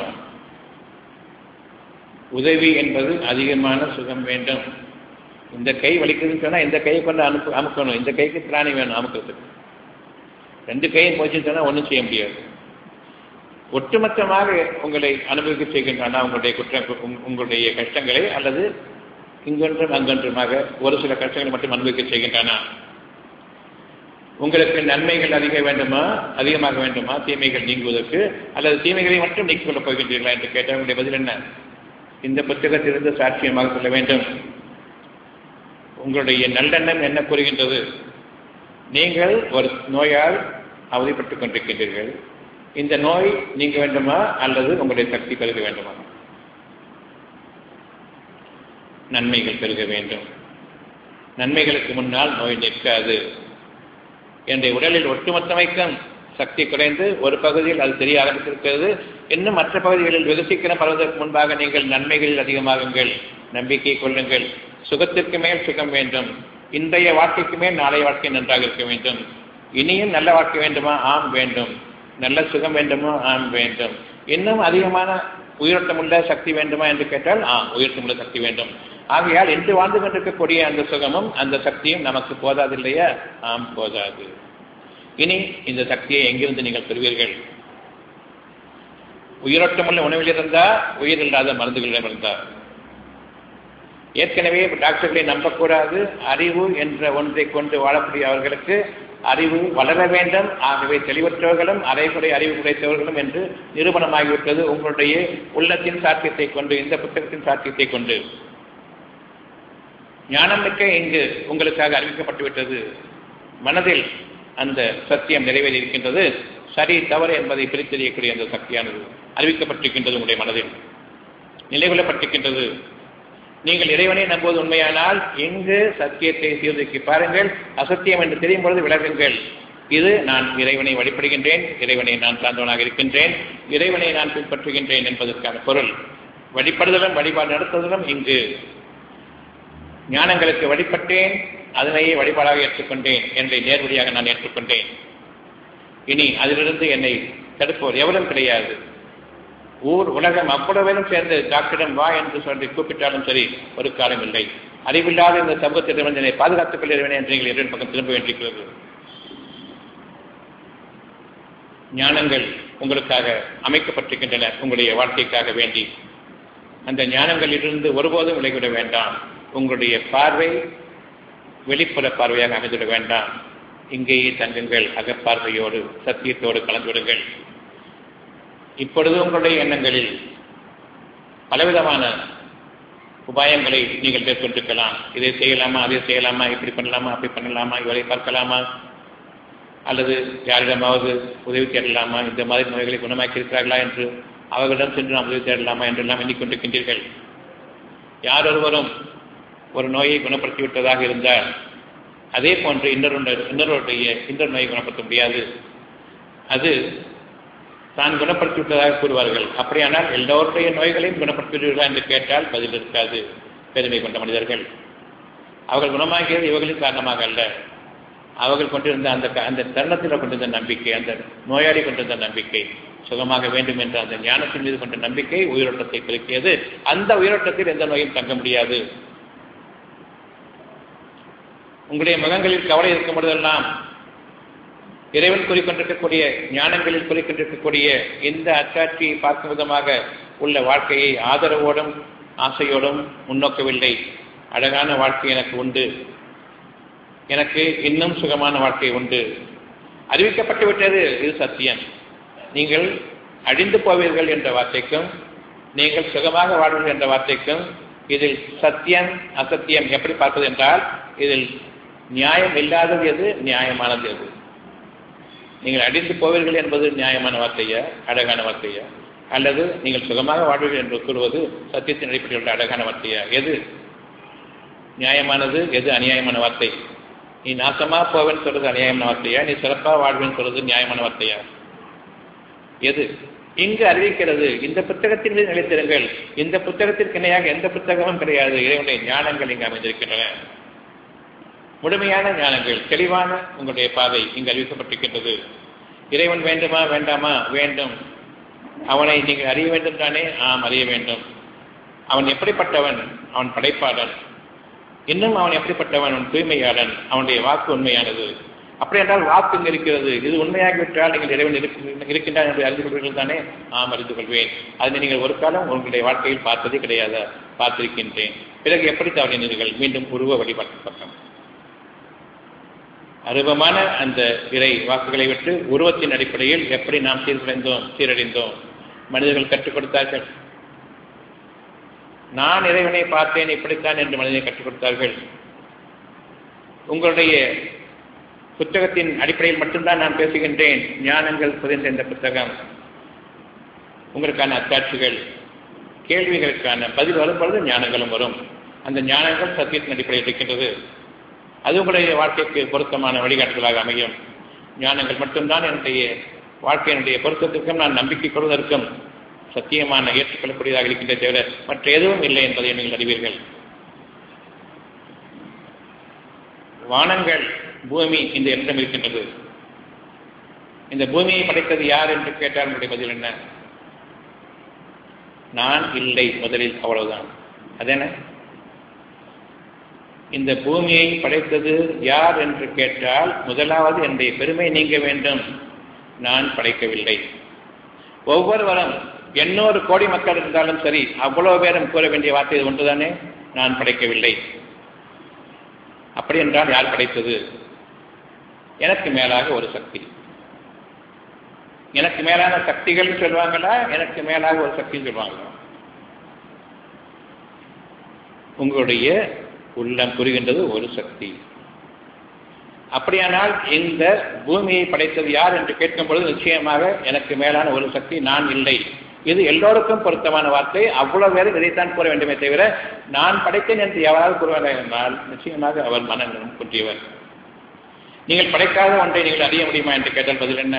உதவி என்பது அதிகமான சுகம் வேண்டும் இந்த கை வலிக்குதுன்னு சொன்னால் இந்த கையை கொண்டு அனுப்பு அமுக்கணும் இந்த கைக்கு பிராணி வேணும் அமுக்கிறதுக்கு ரெண்டு கையும் போச்சுன்னு சொன்னால் ஒன்றும் செய்ய முடியாது ஒட்டுமொத்தமாக உங்களை அனுபவிக்க செய்கின்றன உங்களுடைய குற்றம் உங்களுடைய கஷ்டங்களை அல்லது இங்கொன்றும் அங்கொன்றுமாக ஒரு சில கஷ்டங்களை மட்டும் அனுபவிக்க செய்கின்றன உங்களுக்கு நன்மைகள் அதிக வேண்டுமா அதிகமாக வேண்டுமா தீமைகள் நீங்குவதற்கு அல்லது தீமைகளை மட்டும் நீக்கிக் கொள்ளப் போகின்றீர்களா என்று கேட்டால் உங்களுடைய பதில் என்ன இந்த புத்தகத்திலிருந்து சாட்சியமாக சொல்ல வேண்டும் உங்களுடைய நல்லெண்ணம் என்ன கூறுகின்றது நீங்கள் ஒரு நோயால் அவதிப்பட்டுக் கொண்டிருக்கின்றீர்கள் இந்த நோய் நீங்க வேண்டுமா அல்லது உங்களுடைய சக்தி பெருக வேண்டுமா நன்மைகள் பெருக வேண்டும் நன்மைகளுக்கு முன்னால் நோய் நிற்காது என்னுடைய உடலில் ஒட்டுமொத்தமைக்கும் சக்தி குறைந்து ஒரு பகுதியில் அது தெரிய ஆரம்பித்திருக்கிறது இன்னும் மற்ற பகுதிகளில் வெகு சீக்கிரம் பரவதற்கு முன்பாக நீங்கள் நன்மைகளில் அதிகமாகுங்கள் நம்பிக்கை கொள்ளுங்கள் சுகத்திற்கு மேல் சுகம் வேண்டும் இன்றைய வாழ்க்கைக்கு மேல் நாளைய வாழ்க்கை நன்றாக இருக்க வேண்டும் இனியும் நல்ல வாழ்க்கை வேண்டுமா ஆம் வேண்டும் நல்ல சுகம் வேண்டுமா ஆம் வேண்டும் இன்னும் அதிகமான உயிரோட்டமுள்ள சக்தி வேண்டுமா என்று கேட்டால் ஆம் உயிரோட்டமுள்ள சக்தி வேண்டும் ஆகையால் இன்று வாழ்ந்து கொண்டிருக்கக்கூடிய அந்த சுகமும் அந்த சக்தியும் நமக்கு போதாது இல்லையா ஆம் போதாது இனி இந்த சக்தியை எங்கிருந்து நீங்கள் பெறுவீர்கள் உயிரோட்டமுள்ள உணவில் இருந்தா உயிர் இல்லாத மருந்துகளிடம் இருந்தா ஏற்கனவே டாக்டர்களை நம்பக்கூடாது அறிவு என்ற ஒன்றை கொண்டு வாழக்கூடிய அவர்களுக்கு அறிவு வளர வேண்டும் ஆகவே தெளிவற்றவர்களும் அரைகுறை அறிவு குறைத்தவர்களும் என்று நிரூபணமாகிவிட்டது உங்களுடைய உள்ளத்தின் சாத்தியத்தை கொண்டு இந்த புத்தகத்தின் சாத்தியத்தை கொண்டு ஞானம் மிக்க இங்கு உங்களுக்காக அறிவிக்கப்பட்டுவிட்டது மனதில் அந்த சத்தியம் நிறைவேறி இருக்கின்றது சரி தவறு என்பதை பிரித்தறியக்கூடிய அந்த சக்தியானது அறிவிக்கப்பட்டிருக்கின்றது உங்களுடைய மனதில் நிலைகொள்ளப்பட்டிருக்கின்றது நீங்கள் இறைவனை நம்புவது உண்மையானால் எங்கு சத்தியத்தை சீர்தூக்கி பாருங்கள் அசத்தியம் என்று தெரியும் பொழுது விலகுங்கள் இது நான் இறைவனை வழிபடுகின்றேன் இறைவனை நான் சார்ந்தவனாக இருக்கின்றேன் இறைவனை நான் பின்பற்றுகின்றேன் என்பதற்கான பொருள் வழிபடுதலும் வழிபாடு நடத்துதலும் இங்கு ஞானங்களுக்கு வழிபட்டேன் அதனையே வழிபாடாக ஏற்றுக்கொண்டேன் என்னை நேர்வழியாக நான் ஏற்றுக்கொண்டேன் இனி அதிலிருந்து என்னை தடுப்போர் எவரும் கிடையாது ஊர் உலகம் அவ்வளவேனும் சேர்ந்து டாக்டரிடம் வா என்று சொல்லி கூப்பிட்டாலும் சரி ஒரு காலம் இல்லை அறிவில்லாத இந்த சமூகத்திடம் என்னை பாதுகாத்துக் கொள்கிறேன் என்று நீங்கள் இறைவன் பக்கம் திரும்ப வேண்டியிருக்கிறது ஞானங்கள் உங்களுக்காக அமைக்கப்பட்டிருக்கின்றன உங்களுடைய வாழ்க்கைக்காக வேண்டி அந்த ஞானங்களிலிருந்து ஒருபோதும் விலகிவிட வேண்டாம் உங்களுடைய பார்வை வெளிப்புற பார்வையாக அமைந்துவிட வேண்டாம் இங்கேயே தங்குங்கள் அகப்பார்வையோடு சத்தியத்தோடு கலந்துவிடுங்கள் இப்பொழுது உங்களுடைய எண்ணங்களில் பலவிதமான உபாயங்களை நீங்கள் மேற்கொண்டிருக்கலாம் இதை செய்யலாமா அதை செய்யலாமா இப்படி பண்ணலாமா அப்படி பண்ணலாமா இவரை பார்க்கலாமா அல்லது யாரிடமாவது உதவி தேடலாமா இந்த மாதிரி நோய்களை குணமாக்கி இருக்கிறார்களா என்று அவர்களிடம் சென்று நாம் உதவி தேடலாமா என்றெல்லாம் எண்ணிக்கொண்டிருக்கின்றீர்கள் யார் ஒருவரும் ஒரு நோயை குணப்படுத்தி விட்டதாக இருந்தால் அதே போன்று இன்னொரு இன்னொருடைய இன்னொரு நோயை குணப்படுத்த முடியாது அது தான் குணப்படுத்தி விட்டதாக கூறுவார்கள் அப்படியானால் எல்லோருடைய நோய்களையும் குணப்படுத்துவீர்களா என்று கேட்டால் பதில் இருக்காது பெருமை கொண்ட மனிதர்கள் அவர்கள் குணமாகியது இவர்களின் காரணமாக அல்ல அவர்கள் கொண்டிருந்த அந்த அந்த தருணத்தில் கொண்டிருந்த நம்பிக்கை அந்த நோயாளி கொண்டிருந்த நம்பிக்கை சுகமாக வேண்டும் என்ற அந்த ஞானத்தின் மீது கொண்ட நம்பிக்கை உயிரோட்டத்தை பெருக்கியது அந்த உயிரோட்டத்தில் எந்த நோயும் தங்க முடியாது உங்களுடைய முகங்களில் கவலை இருக்கும் பொழுதெல்லாம் இறைவன் கூறிக்கொண்டிருக்கக்கூடிய ஞானங்களில் கூறிக்கொண்டிருக்கக்கூடிய இந்த அச்சாட்சியை பார்க்கும் விதமாக உள்ள வாழ்க்கையை ஆதரவோடும் ஆசையோடும் முன்னோக்கவில்லை அழகான வாழ்க்கை எனக்கு உண்டு எனக்கு இன்னும் சுகமான வாழ்க்கை உண்டு அறிவிக்கப்பட்டு விட்டது இது சத்தியம் நீங்கள் அழிந்து போவீர்கள் என்ற வார்த்தைக்கும் நீங்கள் சுகமாக வாழ்வீர்கள் என்ற வார்த்தைக்கும் இதில் சத்தியம் அசத்தியம் எப்படி பார்ப்பது என்றால் இதில் நியாயம் இல்லாதது எது நியாயமானது எது நீங்கள் அடிந்து போவீர்கள் என்பது நியாயமான வார்த்தையா அழகான வார்த்தையா அல்லது நீங்கள் சுகமாக வாழ்வீர்கள் என்று கூறுவது சத்தியத்தின் அடிப்படையில் உள்ள அழகான வார்த்தையா எது நியாயமானது எது அநியாயமான வார்த்தை நீ நாசமா போவேன்னு சொல்றது அநியாயமான வார்த்தையா நீ சிறப்பாக வாழ்வேன்னு சொல்றது நியாயமான வார்த்தையா எது இங்கு அறிவிக்கிறது இந்த புத்தகத்தின் மீது நிலைத்திருங்கள் இந்த புத்தகத்திற்கு இணையாக எந்த புத்தகமும் கிடையாது இறைவனுடைய ஞானங்கள் இங்கு அமைந்திருக்கின்றன முழுமையான ஞானங்கள் தெளிவான உங்களுடைய பாதை இங்கு அறிவிக்கப்பட்டிருக்கின்றது இறைவன் வேண்டுமா வேண்டாமா வேண்டும் அவனை நீங்கள் அறிய வேண்டும் தானே ஆம் அறிய வேண்டும் அவன் எப்படிப்பட்டவன் அவன் படைப்பாளன் இன்னும் அவன் எப்படிப்பட்டவன் அவன் தூய்மையாளன் அவனுடைய வாக்கு உண்மையானது அப்படி என்றால் வாக்கு இங்கு இருக்கிறது இது உண்மையாகிவிட்டால் நீங்கள் இறைவன் இருக்கின்றான் என்று அறிந்து கொள்வீர்கள் தானே ஆம் அறிந்து கொள்வேன் அதனை நீங்கள் ஒரு காலம் உங்களுடைய வாழ்க்கையில் பார்த்ததே கிடையாது பார்த்திருக்கின்றேன் பிறகு எப்படி தவறினீர்கள் மீண்டும் உருவ வழிபாட்டு பக்கம் அருவமான அந்த இறை வாக்குகளை விட்டு உருவத்தின் அடிப்படையில் எப்படி நாம் சீர்குலைந்தோம் சீரடைந்தோம் மனிதர்கள் கற்றுக் கொடுத்தார்கள் நான் இறைவனை பார்த்தேன் இப்படித்தான் என்று மனிதனை கற்றுக் கொடுத்தார்கள் உங்களுடைய புத்தகத்தின் அடிப்படையில் மட்டும்தான் நான் பேசுகின்றேன் ஞானங்கள் புரிந்த இந்த புத்தகம் உங்களுக்கான அத்தாட்சிகள் கேள்விகளுக்கான பதில் வரும்பொழுது ஞானங்களும் வரும் அந்த ஞானங்கள் சத்தியத்தின் அடிப்படையில் இருக்கின்றது அது உங்களுடைய வாழ்க்கைக்கு பொருத்தமான வழிகாட்டுதலாக அமையும் ஞானங்கள் மட்டும்தான் என்னுடைய வாழ்க்கையினுடைய பொருத்தத்திற்கும் நான் நம்பிக்கை கொள்வதற்கும் சத்தியமான ஏற்றுக்கொள்ளக்கூடியதாக இருக்கின்ற தவிர மற்ற எதுவும் இல்லை என்பதை நீங்கள் அறிவீர்கள் வானங்கள் பூமி இந்த எண்ணம் இருக்கின்றது இந்த பூமியை படைத்தது யார் என்று கேட்டால் உங்களுடைய பதில் என்ன நான் இல்லை முதலில் அவ்வளவுதான் அதென்ன இந்த பூமியை படைத்தது யார் என்று கேட்டால் முதலாவது என்னுடைய பெருமை நீங்க வேண்டும் நான் படைக்கவில்லை ஒவ்வொருவரும் எண்ணூறு கோடி மக்கள் இருந்தாலும் சரி அவ்வளவு பேரும் கூற வேண்டிய வார்த்தை ஒன்றுதானே நான் படைக்கவில்லை அப்படி என்றால் யார் படைத்தது எனக்கு மேலாக ஒரு சக்தி எனக்கு மேலான சக்திகள் சொல்லுவாங்களா எனக்கு மேலாக ஒரு சக்தி சொல்லுவாங்களா உங்களுடைய உள்ளம் புரிகின்றது ஒரு சக்தி அப்படியானால் இந்த பூமியை படைத்தது யார் என்று கேட்கும் பொழுது நிச்சயமாக எனக்கு மேலான ஒரு சக்தி நான் இல்லை இது எல்லோருக்கும் பொருத்தமான வார்த்தை அவ்வளவு பேரும் இதைத்தான் கூற வேண்டுமே தவிர நான் படைத்தேன் என்று எவரால் கூறுவார் என்றால் நிச்சயமாக அவர் மனநலம் குன்றியவர் நீங்கள் படைக்காத ஒன்றை நீங்கள் அறிய முடியுமா என்று கேட்டால் பதில் என்ன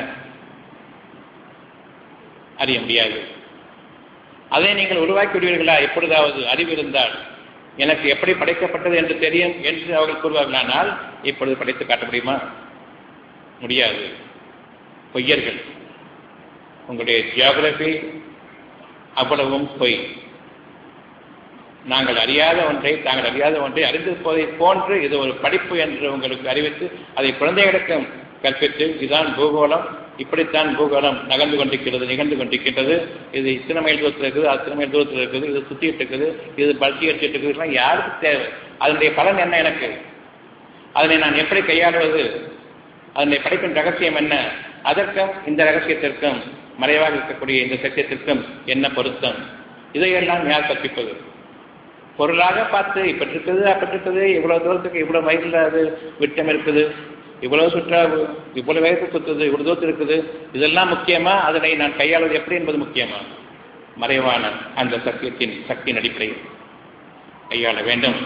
அறிய முடியாது அதை நீங்கள் உருவாக்கி விடுவீர்களா எப்பொழுதாவது அறிவு இருந்தால் எனக்கு எப்படி படைக்கப்பட்டது என்று தெரியும் என்று அவர்கள் கூறுவார்களானால் இப்பொழுது படைத்து காட்ட முடியுமா முடியாது பொய்யர்கள் உங்களுடைய ஜியாகிரபி அவ்வளவும் பொய் நாங்கள் அறியாத ஒன்றை தாங்கள் அறியாத ஒன்றை அறிந்து போதை போன்று இது ஒரு படிப்பு என்று உங்களுக்கு அறிவித்து அதை குழந்தைகளுக்கும் கற்பித்து இதுதான் பூகோளம் இப்படித்தான் பூகோளம் நகர்ந்து கொண்டிருக்கிறது நிகழ்ந்து கொண்டிருக்கின்றது இது இத்தனை மைல் தூரத்தில் இருக்குது அத்தனை மைல் தூரத்தில் இருக்குது இது சுற்றிட்டு இருக்குது இது பல்ட்டி அடிச்சிட்டு இருக்குதுலாம் யாருக்கு தேவை அதனுடைய பலன் என்ன எனக்கு அதனை நான் எப்படி கையாளுவது அதனுடைய படைப்பின் ரகசியம் என்ன அதற்கும் இந்த ரகசியத்திற்கும் மறைவாக இருக்கக்கூடிய இந்த சத்தியத்திற்கும் என்ன பொருத்தம் இதையெல்லாம் யார் கற்பிப்பது பொருளாக பார்த்து இப்படி இருக்குது அப்படி இருக்குது இவ்வளவு தூரத்துக்கு இவ்வளவு மைலில் அது விட்டம் இருக்குது இவ்வளவு சுற்றா இவ்வளவு வேகத்துக்கு சுற்றுது இவ்வளவு தூரத்தில் இருக்குது இதெல்லாம் முக்கியமா அதனை நான் கையாளுவது எப்படி என்பது முக்கியமா மறைவான அந்த சத்தியத்தின் சக்தியின் அடிப்படையில் கையாள வேண்டும்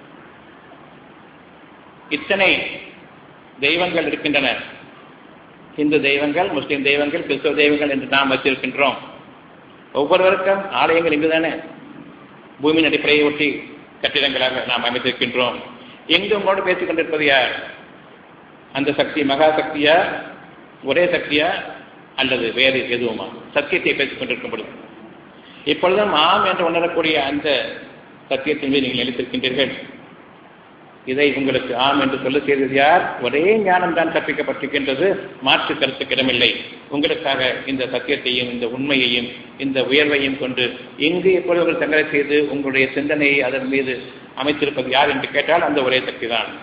இத்தனை தெய்வங்கள் இருக்கின்றன இந்து தெய்வங்கள் முஸ்லிம் தெய்வங்கள் கிறிஸ்தவ தெய்வங்கள் என்று நாம் வச்சிருக்கின்றோம் ஒவ்வொருவருக்கும் ஆலயங்கள் இங்குதானே பூமியின் அடிப்படையை ஒட்டி கட்டிடங்களாக நாம் அமைத்திருக்கின்றோம் எங்கு உங்களோடு பேசிக் கொண்டிருப்பது யார் அந்த சக்தி மகா சக்தியா ஒரே சக்தியா அல்லது வேறு எதுவுமா சத்தியத்தை பேசிக் கொண்டிருக்கும் பொழுது இப்பொழுதும் ஆம் என்று உணரக்கூடிய அந்த சத்தியத்தின் மீது நீங்கள் நிலைத்திருக்கின்றீர்கள் இதை உங்களுக்கு ஆம் என்று சொல்ல செய்தது யார் ஒரே ஞானம் தான் கற்பிக்கப்பட்டிருக்கின்றது மாற்று கருத்துக்கு இடமில்லை உங்களுக்காக இந்த சத்தியத்தையும் இந்த உண்மையையும் இந்த உயர்வையும் கொண்டு எங்கு எப்பொழுது தங்களை செய்து உங்களுடைய சிந்தனையை அதன் மீது அமைத்திருப்பது யார் என்று கேட்டால் அந்த ஒரே சக்தி தான்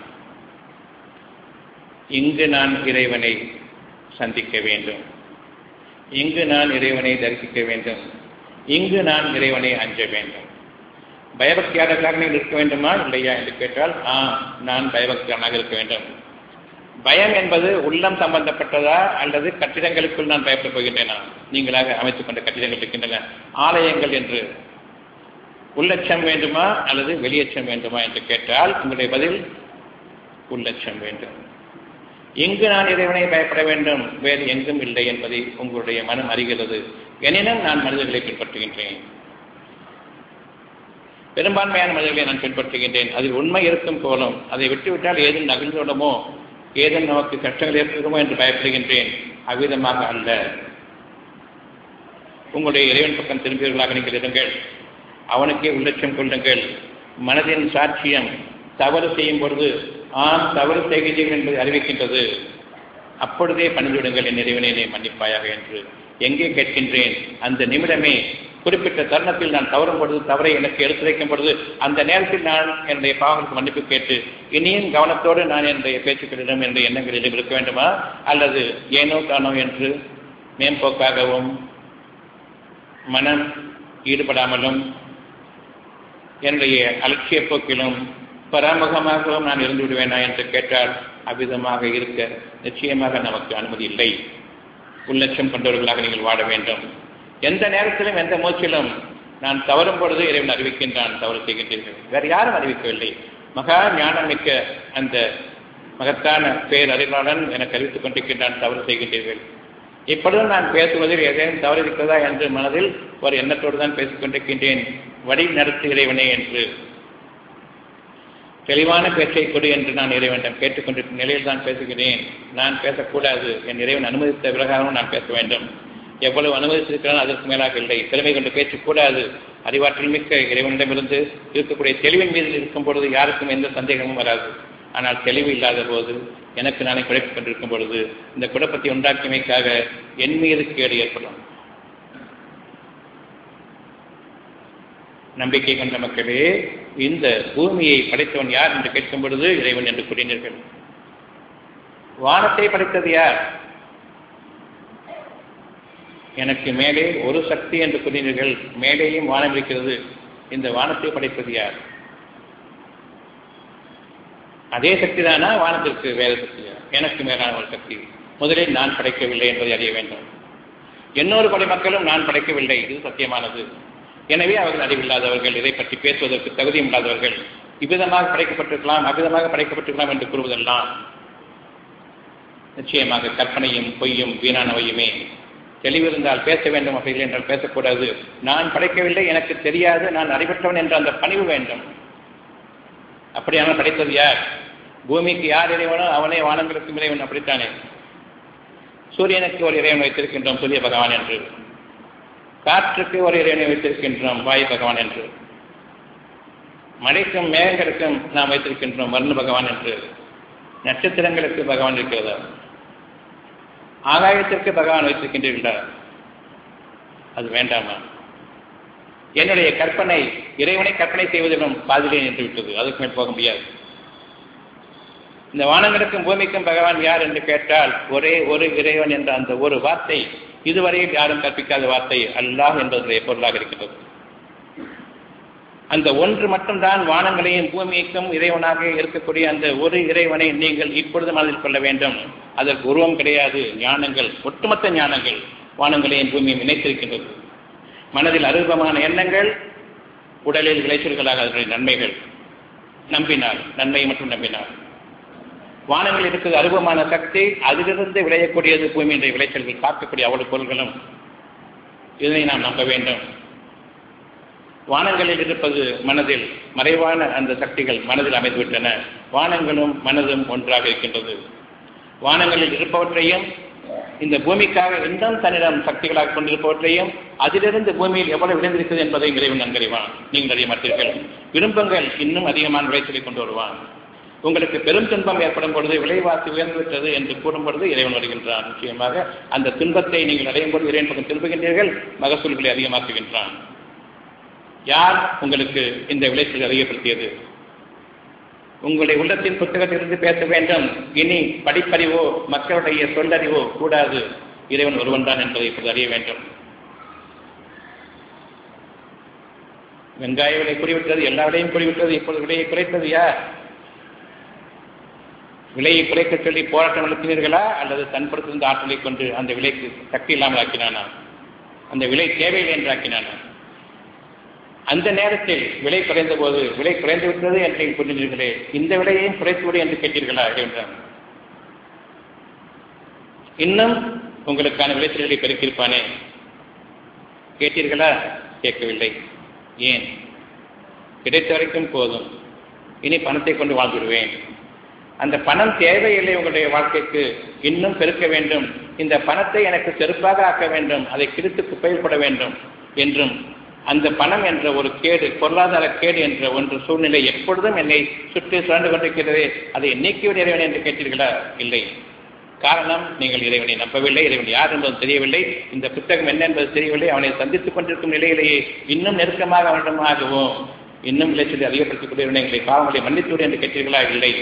இங்கு நான் இறைவனை சந்திக்க வேண்டும் இங்கு நான் இறைவனை தரிசிக்க வேண்டும் இங்கு நான் இறைவனை அஞ்ச வேண்டும் பயபக்தியாளர்களாக நீங்கள் இருக்க வேண்டுமா இல்லையா என்று கேட்டால் ஆ நான் பயபக்தியாளனாக இருக்க வேண்டும் பயம் என்பது உள்ளம் சம்பந்தப்பட்டதா அல்லது கட்டிடங்களுக்குள் நான் பயப்படப் போகின்றேனா நீங்களாக அமைத்துக் கொண்ட கட்டிடங்கள் இருக்கின்றன ஆலயங்கள் என்று உள்ளட்சம் வேண்டுமா அல்லது வெளியச்சம் வேண்டுமா என்று கேட்டால் உங்களுடைய பதில் உள்ளட்சம் வேண்டும் எங்கு நான் இறைவனை பயப்பட வேண்டும் வேறு எங்கும் இல்லை என்பதை உங்களுடைய மனம் அறிகிறது எனினும் நான் மனிதர்களை பின்பற்றுகின்றேன் பெரும்பான்மையான மனிதர்களை நான் பின்பற்றுகின்றேன் அதில் உண்மை இருக்கும் போலும் அதை விட்டுவிட்டால் ஏதும் நகழ்ந்துவிடுமோ ஏதும் நமக்கு கஷ்டங்கள் ஏற்படுமோ என்று பயப்படுகின்றேன் அவ்விதமாக அல்ல உங்களுடைய இறைவன் பக்கம் திரும்பியவர்களாக நீங்கள் இருங்கள் அவனுக்கே உள்ளட்சம் கொள்ளுங்கள் மனதின் சாட்சியம் தவறு செய்யும் பொழுது ஆம் தவறு செய்கிறீர்கள் என்பதை அறிவிக்கின்றது அப்பொழுதே பணிந்துவிடுங்கள் என் இறைவனை மன்னிப்பாயாக என்று எங்கே கேட்கின்றேன் அந்த நிமிடமே குறிப்பிட்ட தருணத்தில் நான் தவறும் பொழுது தவறை எனக்கு எடுத்துரைக்கும் பொழுது அந்த நேரத்தில் நான் என்னுடைய பாவங்களுக்கு மன்னிப்பு கேட்டு இனியும் கவனத்தோடு நான் என்னுடைய பேச்சுக்களிடம் என்னுடைய எண்ணங்களிடம் இருக்க வேண்டுமா அல்லது ஏனோ தானோ என்று மேம்போக்காகவும் மனம் ஈடுபடாமலும் என்னுடைய அலட்சிய போக்கிலும் பராமுகமாகவும் நான் இருந்து விடுவேனா என்று கேட்டால் அவ்விதமாக இருக்க நிச்சயமாக நமக்கு அனுமதி இல்லை உள்ளட்சம் கொண்டவர்களாக நீங்கள் வாழ வேண்டும் எந்த நேரத்திலும் எந்த மூச்சிலும் நான் தவறும் பொழுது இறைவன் அறிவிக்கின்றான் தவறு செய்கின்றீர்கள் வேறு யாரும் அறிவிக்கவில்லை மகா ஞானம் மிக்க அந்த மகத்தான பேரறிவாளன் எனக்கு அறிவித்துக் கொண்டிருக்கின்றான் தவறு செய்கின்றீர்கள் இப்பொழுதும் நான் பேசுவதில் ஏதேனும் தவறு இருக்கிறதா என்று மனதில் ஒரு எண்ணத்தோடு தான் பேசிக் கொண்டிருக்கின்றேன் வழி நடத்து இறைவனே என்று தெளிவான பேச்சை கொடு என்று நான் இறைவனிடம் கேட்டுக்கொண்டிருக்கும் நிலையில் தான் பேசுகிறேன் நான் பேசக்கூடாது என் இறைவன் அனுமதித்த பிறகாகவும் நான் பேச வேண்டும் எவ்வளவு அனுமதித்திருக்கிறான் அதற்கு மேலாக இல்லை திறமை கொண்டு பேசக்கூடாது அறிவாற்றல் மிக்க இறைவனிடமிருந்து இருக்கக்கூடிய தெளிவின் மீது இருக்கும் பொழுது யாருக்கும் எந்த சந்தேகமும் வராது ஆனால் தெளிவு இல்லாத போது எனக்கு நானே குழப்பிக் கொண்டிருக்கும் பொழுது இந்த குழப்பத்தை உண்டாக்கியமைக்காக என் மீது கேடு ஏற்படும் நம்பிக்கை கொண்ட மக்களே இந்த பூமியை படைத்தவன் யார் என்று கேட்கும் பொழுது இறைவன் என்று கூறினீர்கள் வானத்தை படைத்தது யார் எனக்கு மேலே ஒரு சக்தி என்று கூறினீர்கள் மேலேயும் வானம் இருக்கிறது இந்த வானத்தை படைப்பது யார் அதே சக்தி தானா வானத்திற்கு வேறு சக்தியா எனக்கு மேலான ஒரு சக்தி முதலில் நான் படைக்கவில்லை என்பதை அறிய வேண்டும் இன்னொரு படை மக்களும் நான் படைக்கவில்லை இது சத்தியமானது எனவே அவர்கள் அறிவில்லாதவர்கள் இதை பற்றி பேசுவதற்கு தகுதியும் இல்லாதவர்கள் இவ்விதமாக படைக்கப்பட்டிருக்கலாம் அவ்விதமாக படைக்கப்பட்டிருக்கலாம் என்று கூறுவதெல்லாம் நிச்சயமாக கற்பனையும் பொய்யும் வீணானவையுமே தெளிவிருந்தால் பேச வேண்டும் அப்படி என்றால் பேசக்கூடாது நான் படைக்கவில்லை எனக்கு தெரியாது நான் அறிவற்றவன் என்ற அந்த பணிவு வேண்டும் அப்படியான படைத்தது யார் பூமிக்கு யார் இறைவனோ அவனே வானங்களுக்கும் இறைவன் அப்படித்தானே சூரியனுக்கு ஒரு இறைவன் வைத்திருக்கின்றோம் சூரிய பகவான் என்று காற்றுக்கு ஒரு இறைவனை வைத்திருக்கின்றோம் வாயு பகவான் என்று மழைக்கும் மேகங்களுக்கும் நாம் வைத்திருக்கின்றோம் வர்ண பகவான் என்று நட்சத்திரங்களுக்கு பகவான் இருக்கிறதா ஆகாயத்திற்கு பகவான் வைத்திருக்கின்றீர்களா அது வேண்டாமா என்னுடைய கற்பனை இறைவனை கற்பனை செய்வதிலும் பாதிலே நின்று விட்டது அதுக்கு மேல் போக முடியாது இந்த வானங்களுக்கும் பூமிக்கும் பகவான் யார் என்று கேட்டால் ஒரே ஒரு இறைவன் என்ற அந்த ஒரு வார்த்தை இதுவரையில் யாரும் கற்பிக்காத வார்த்தை அல்லாஹ் என்பதனுடைய பொருளாக இருக்கிறது அந்த ஒன்று மட்டும்தான் வானங்களையும் பூமிக்கும் இறைவனாக இருக்கக்கூடிய அந்த ஒரு இறைவனை நீங்கள் இப்பொழுது மனதில் கொள்ள வேண்டும் அதற்கு உருவம் கிடையாது ஞானங்கள் ஒட்டுமொத்த ஞானங்கள் வானங்களையும் பூமியும் இணைத்திருக்கின்றது மனதில் அருபமான எண்ணங்கள் உடலில் விளைச்சல்களாக அதனுடைய நன்மைகள் நம்பினால் நன்மை மட்டும் நம்பினால் வானங்கள் இருக்கிற அருவமான சக்தி அதிலிருந்து விளையக்கூடியது பூமியினுடைய விளைச்சல்கள் பார்க்கக்கூடிய அவ்வளவு பொருள்களும் இதனை நாம் நம்ப வேண்டும் வானங்களில் இருப்பது மனதில் மறைவான அந்த சக்திகள் மனதில் அமைந்துவிட்டன வானங்களும் மனதும் ஒன்றாக இருக்கின்றது வானங்களில் இருப்பவற்றையும் இந்த பூமிக்காக இன்னும் தன்னிடம் சக்திகளாக கொண்டிருப்பவற்றையும் அதிலிருந்து பூமியில் எவ்வளவு விளைந்திருக்கிறது என்பதை இறைவன் நன்கறிவான் நீங்கள் அறிய மாட்டீர்கள் விருப்பங்கள் இன்னும் அதிகமான விளைச்சலை கொண்டு வருவான் உங்களுக்கு பெரும் துன்பம் ஏற்படும் பொழுது விளைவாசி உயர்ந்துவிட்டது என்று கூறும் பொழுது இறைவன் வருகின்றான் நிச்சயமாக அந்த துன்பத்தை நீங்கள் அடையும் பொழுது இறைவன் பக்கம் திரும்புகின்றீர்கள் மகசூல்களை அதிகமாக்குகின்றான் யார் உங்களுக்கு இந்த விளைச்சல் அதிகப்படுத்தியது உங்களுடைய உள்ளத்தின் புத்தகத்திலிருந்து பேச வேண்டும் இனி படிப்பறிவோ மக்களுடைய சொல்லறிவோ கூடாது இறைவன் ஒருவன் தான் என்பதை இப்போது அறிய வேண்டும் வெங்காய விலை கூறிவிட்டது எல்லா விலையும் கூறிவிட்டது இப்பொழுது விலையை குறைத்தது யார் விலையை குறைக்க சொல்லி போராட்டம் நடத்தினீர்களா அல்லது தன்படுத்திருந்த ஆற்றலை கொண்டு அந்த விலைக்கு சக்தி இல்லாமல் ஆக்கினானா அந்த விலை தேவையில்லை என்று ஆக்கினானா அந்த நேரத்தில் விலை குறைந்த போது விலை குறைந்து விட்டது என்று புரிந்தீர்களே இந்த விலையையும் குறைத்துவிடு என்று கேட்டீர்களா என்றான் இன்னும் உங்களுக்கான விளைச்சல்களை பெருக்கியிருப்பானே கேட்டீர்களா கேட்கவில்லை ஏன் கிடைத்த வரைக்கும் போதும் இனி பணத்தை கொண்டு வாழ்ந்துடுவேன் அந்த பணம் தேவையில்லை உங்களுடைய வாழ்க்கைக்கு இன்னும் பெருக்க வேண்டும் இந்த பணத்தை எனக்கு செருப்பாக ஆக்க வேண்டும் அதை கிழித்து குப்பையில் போட வேண்டும் என்றும் அந்த பணம் என்ற ஒரு கேடு பொருளாதார கேடு என்ற ஒன்று சூழ்நிலை எப்பொழுதும் என்னை சுற்றி சுழண்டு கொண்டிருக்கிறது அதை நீக்கிவிட இறைவன் என்று கேட்டீர்களா இல்லை காரணம் நீங்கள் இறைவனை நம்பவில்லை இறைவன் யார் என்பது தெரியவில்லை இந்த புத்தகம் என்ன என்பது தெரியவில்லை அவனை சந்தித்துக் கொண்டிருக்கும் நிலையிலேயே இன்னும் நெருக்கமாக அவனிடமாகவும் இன்னும் விளைச்சலை அதிகப்படுத்திக் கொண்டிருந்த எங்களை பாவங்களை மன்னித்துவிடு என்று கேட்டீர்களா இல்லை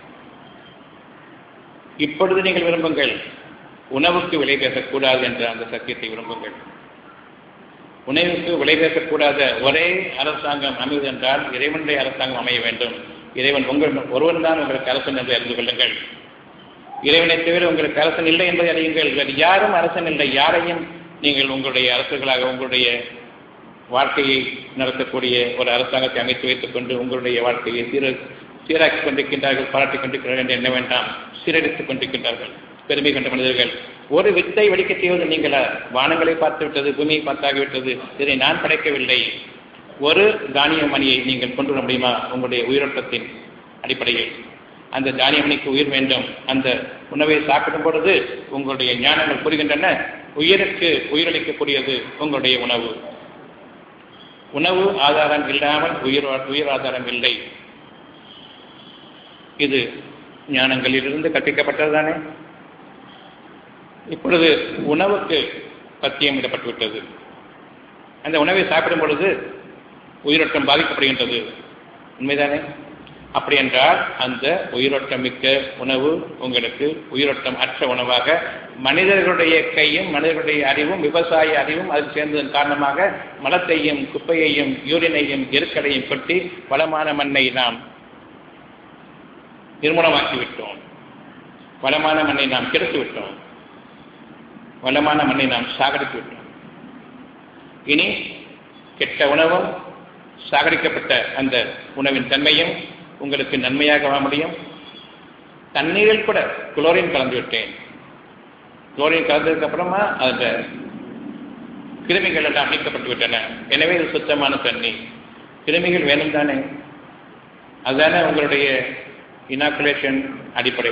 இப்பொழுது நீங்கள் விரும்புங்கள் உணவுக்கு விலை பேசக்கூடாது என்ற அந்த சத்தியத்தை விரும்புங்கள் உணவுக்கு விலை பேசக்கூடாத ஒரே அரசாங்கம் அமைவது என்றால் இறைவனுடைய அரசாங்கம் அமைய வேண்டும் இறைவன் உங்கள் ஒருவன் தான் உங்களுக்கு அரசன் என்று அறிந்து கொள்ளுங்கள் இறைவனை தவிர உங்களுக்கு அரசன் இல்லை என்பதை அறியுங்கள் வேறு யாரும் அரசன் இல்லை யாரையும் நீங்கள் உங்களுடைய அரசுகளாக உங்களுடைய வாழ்க்கையை நடத்தக்கூடிய ஒரு அரசாங்கத்தை அமைத்து வைத்துக் கொண்டு உங்களுடைய வாழ்க்கையை சீர சீராக்கி கொண்டிருக்கின்றார்கள் பாராட்டிக் கொண்டிருக்கிறார்கள் என்று எண்ண வேண்டாம் சீரழித்துக் கொண்டிருக்கின்றார்கள் பெருமை கொண்ட மனிதர்கள் ஒரு வித்தை வெடிக்க செய்வது நீங்களா வானங்களை பார்த்து விட்டது பூமியை பார்த்தாகிவிட்டது இதை நான் படைக்கவில்லை ஒரு தானிய மணியை நீங்கள் கொண்டு வர முடியுமா உங்களுடைய உயிரோட்டத்தின் அடிப்படையில் அந்த தானிய மணிக்கு உயிர் வேண்டும் அந்த உணவை சாப்பிடும் பொழுது உங்களுடைய ஞானங்கள் புரிகின்றன உயிருக்கு உயிரளிக்கக்கூடியது உங்களுடைய உணவு உணவு ஆதாரம் இல்லாமல் உயிர் உயிர் ஆதாரம் இல்லை இது ஞானங்களிலிருந்து கற்பிக்கப்பட்டதுதானே இப்பொழுது உணவுக்கு பத்தியம் இடப்பட்டுவிட்டது அந்த உணவை சாப்பிடும் பொழுது உயிரோட்டம் பாதிக்கப்படுகின்றது உண்மைதானே அப்படி என்றால் அந்த உயிரோட்டம் மிக்க உணவு உங்களுக்கு உயிரோட்டம் அற்ற உணவாக மனிதர்களுடைய கையும் மனிதர்களுடைய அறிவும் விவசாய அறிவும் அதில் சேர்ந்ததன் காரணமாக மலத்தையும் குப்பையையும் யூரினையும் எருக்களையும் கொட்டி வளமான மண்ணை நாம் நிர்மூலமாக்கி விட்டோம் வளமான மண்ணை நாம் கெடுத்து விட்டோம் வளமான மண்ணை நாம் சாகடித்து விட்டோம் இனி கெட்ட உணவும் சாகடிக்கப்பட்ட அந்த உணவின் தன்மையும் உங்களுக்கு நன்மையாக வர முடியும் தண்ணீரில் கூட குளோரின் கலந்து விட்டேன் குளோரின் கலந்ததுக்கு அப்புறமா அந்த கிருமிகள் எல்லாம் நீக்கப்பட்டு விட்டன எனவே இது சுத்தமான தண்ணீர் கிருமிகள் வேணும் தானே அதுதானே உங்களுடைய இனாக்குலேஷன் அடிப்படை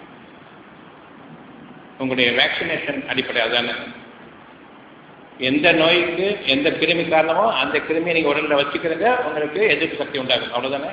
உங்களுடைய வேக்சினேஷன் அடிப்படை அதானே எந்த நோய்க்கு எந்த கிருமி காரணமோ அந்த கிருமியை நீங்கள் உடலில் வச்சுக்கிறத உங்களுக்கு எதிர்ப்பு சக்தி உண்டாகும் அவ்வளோதானே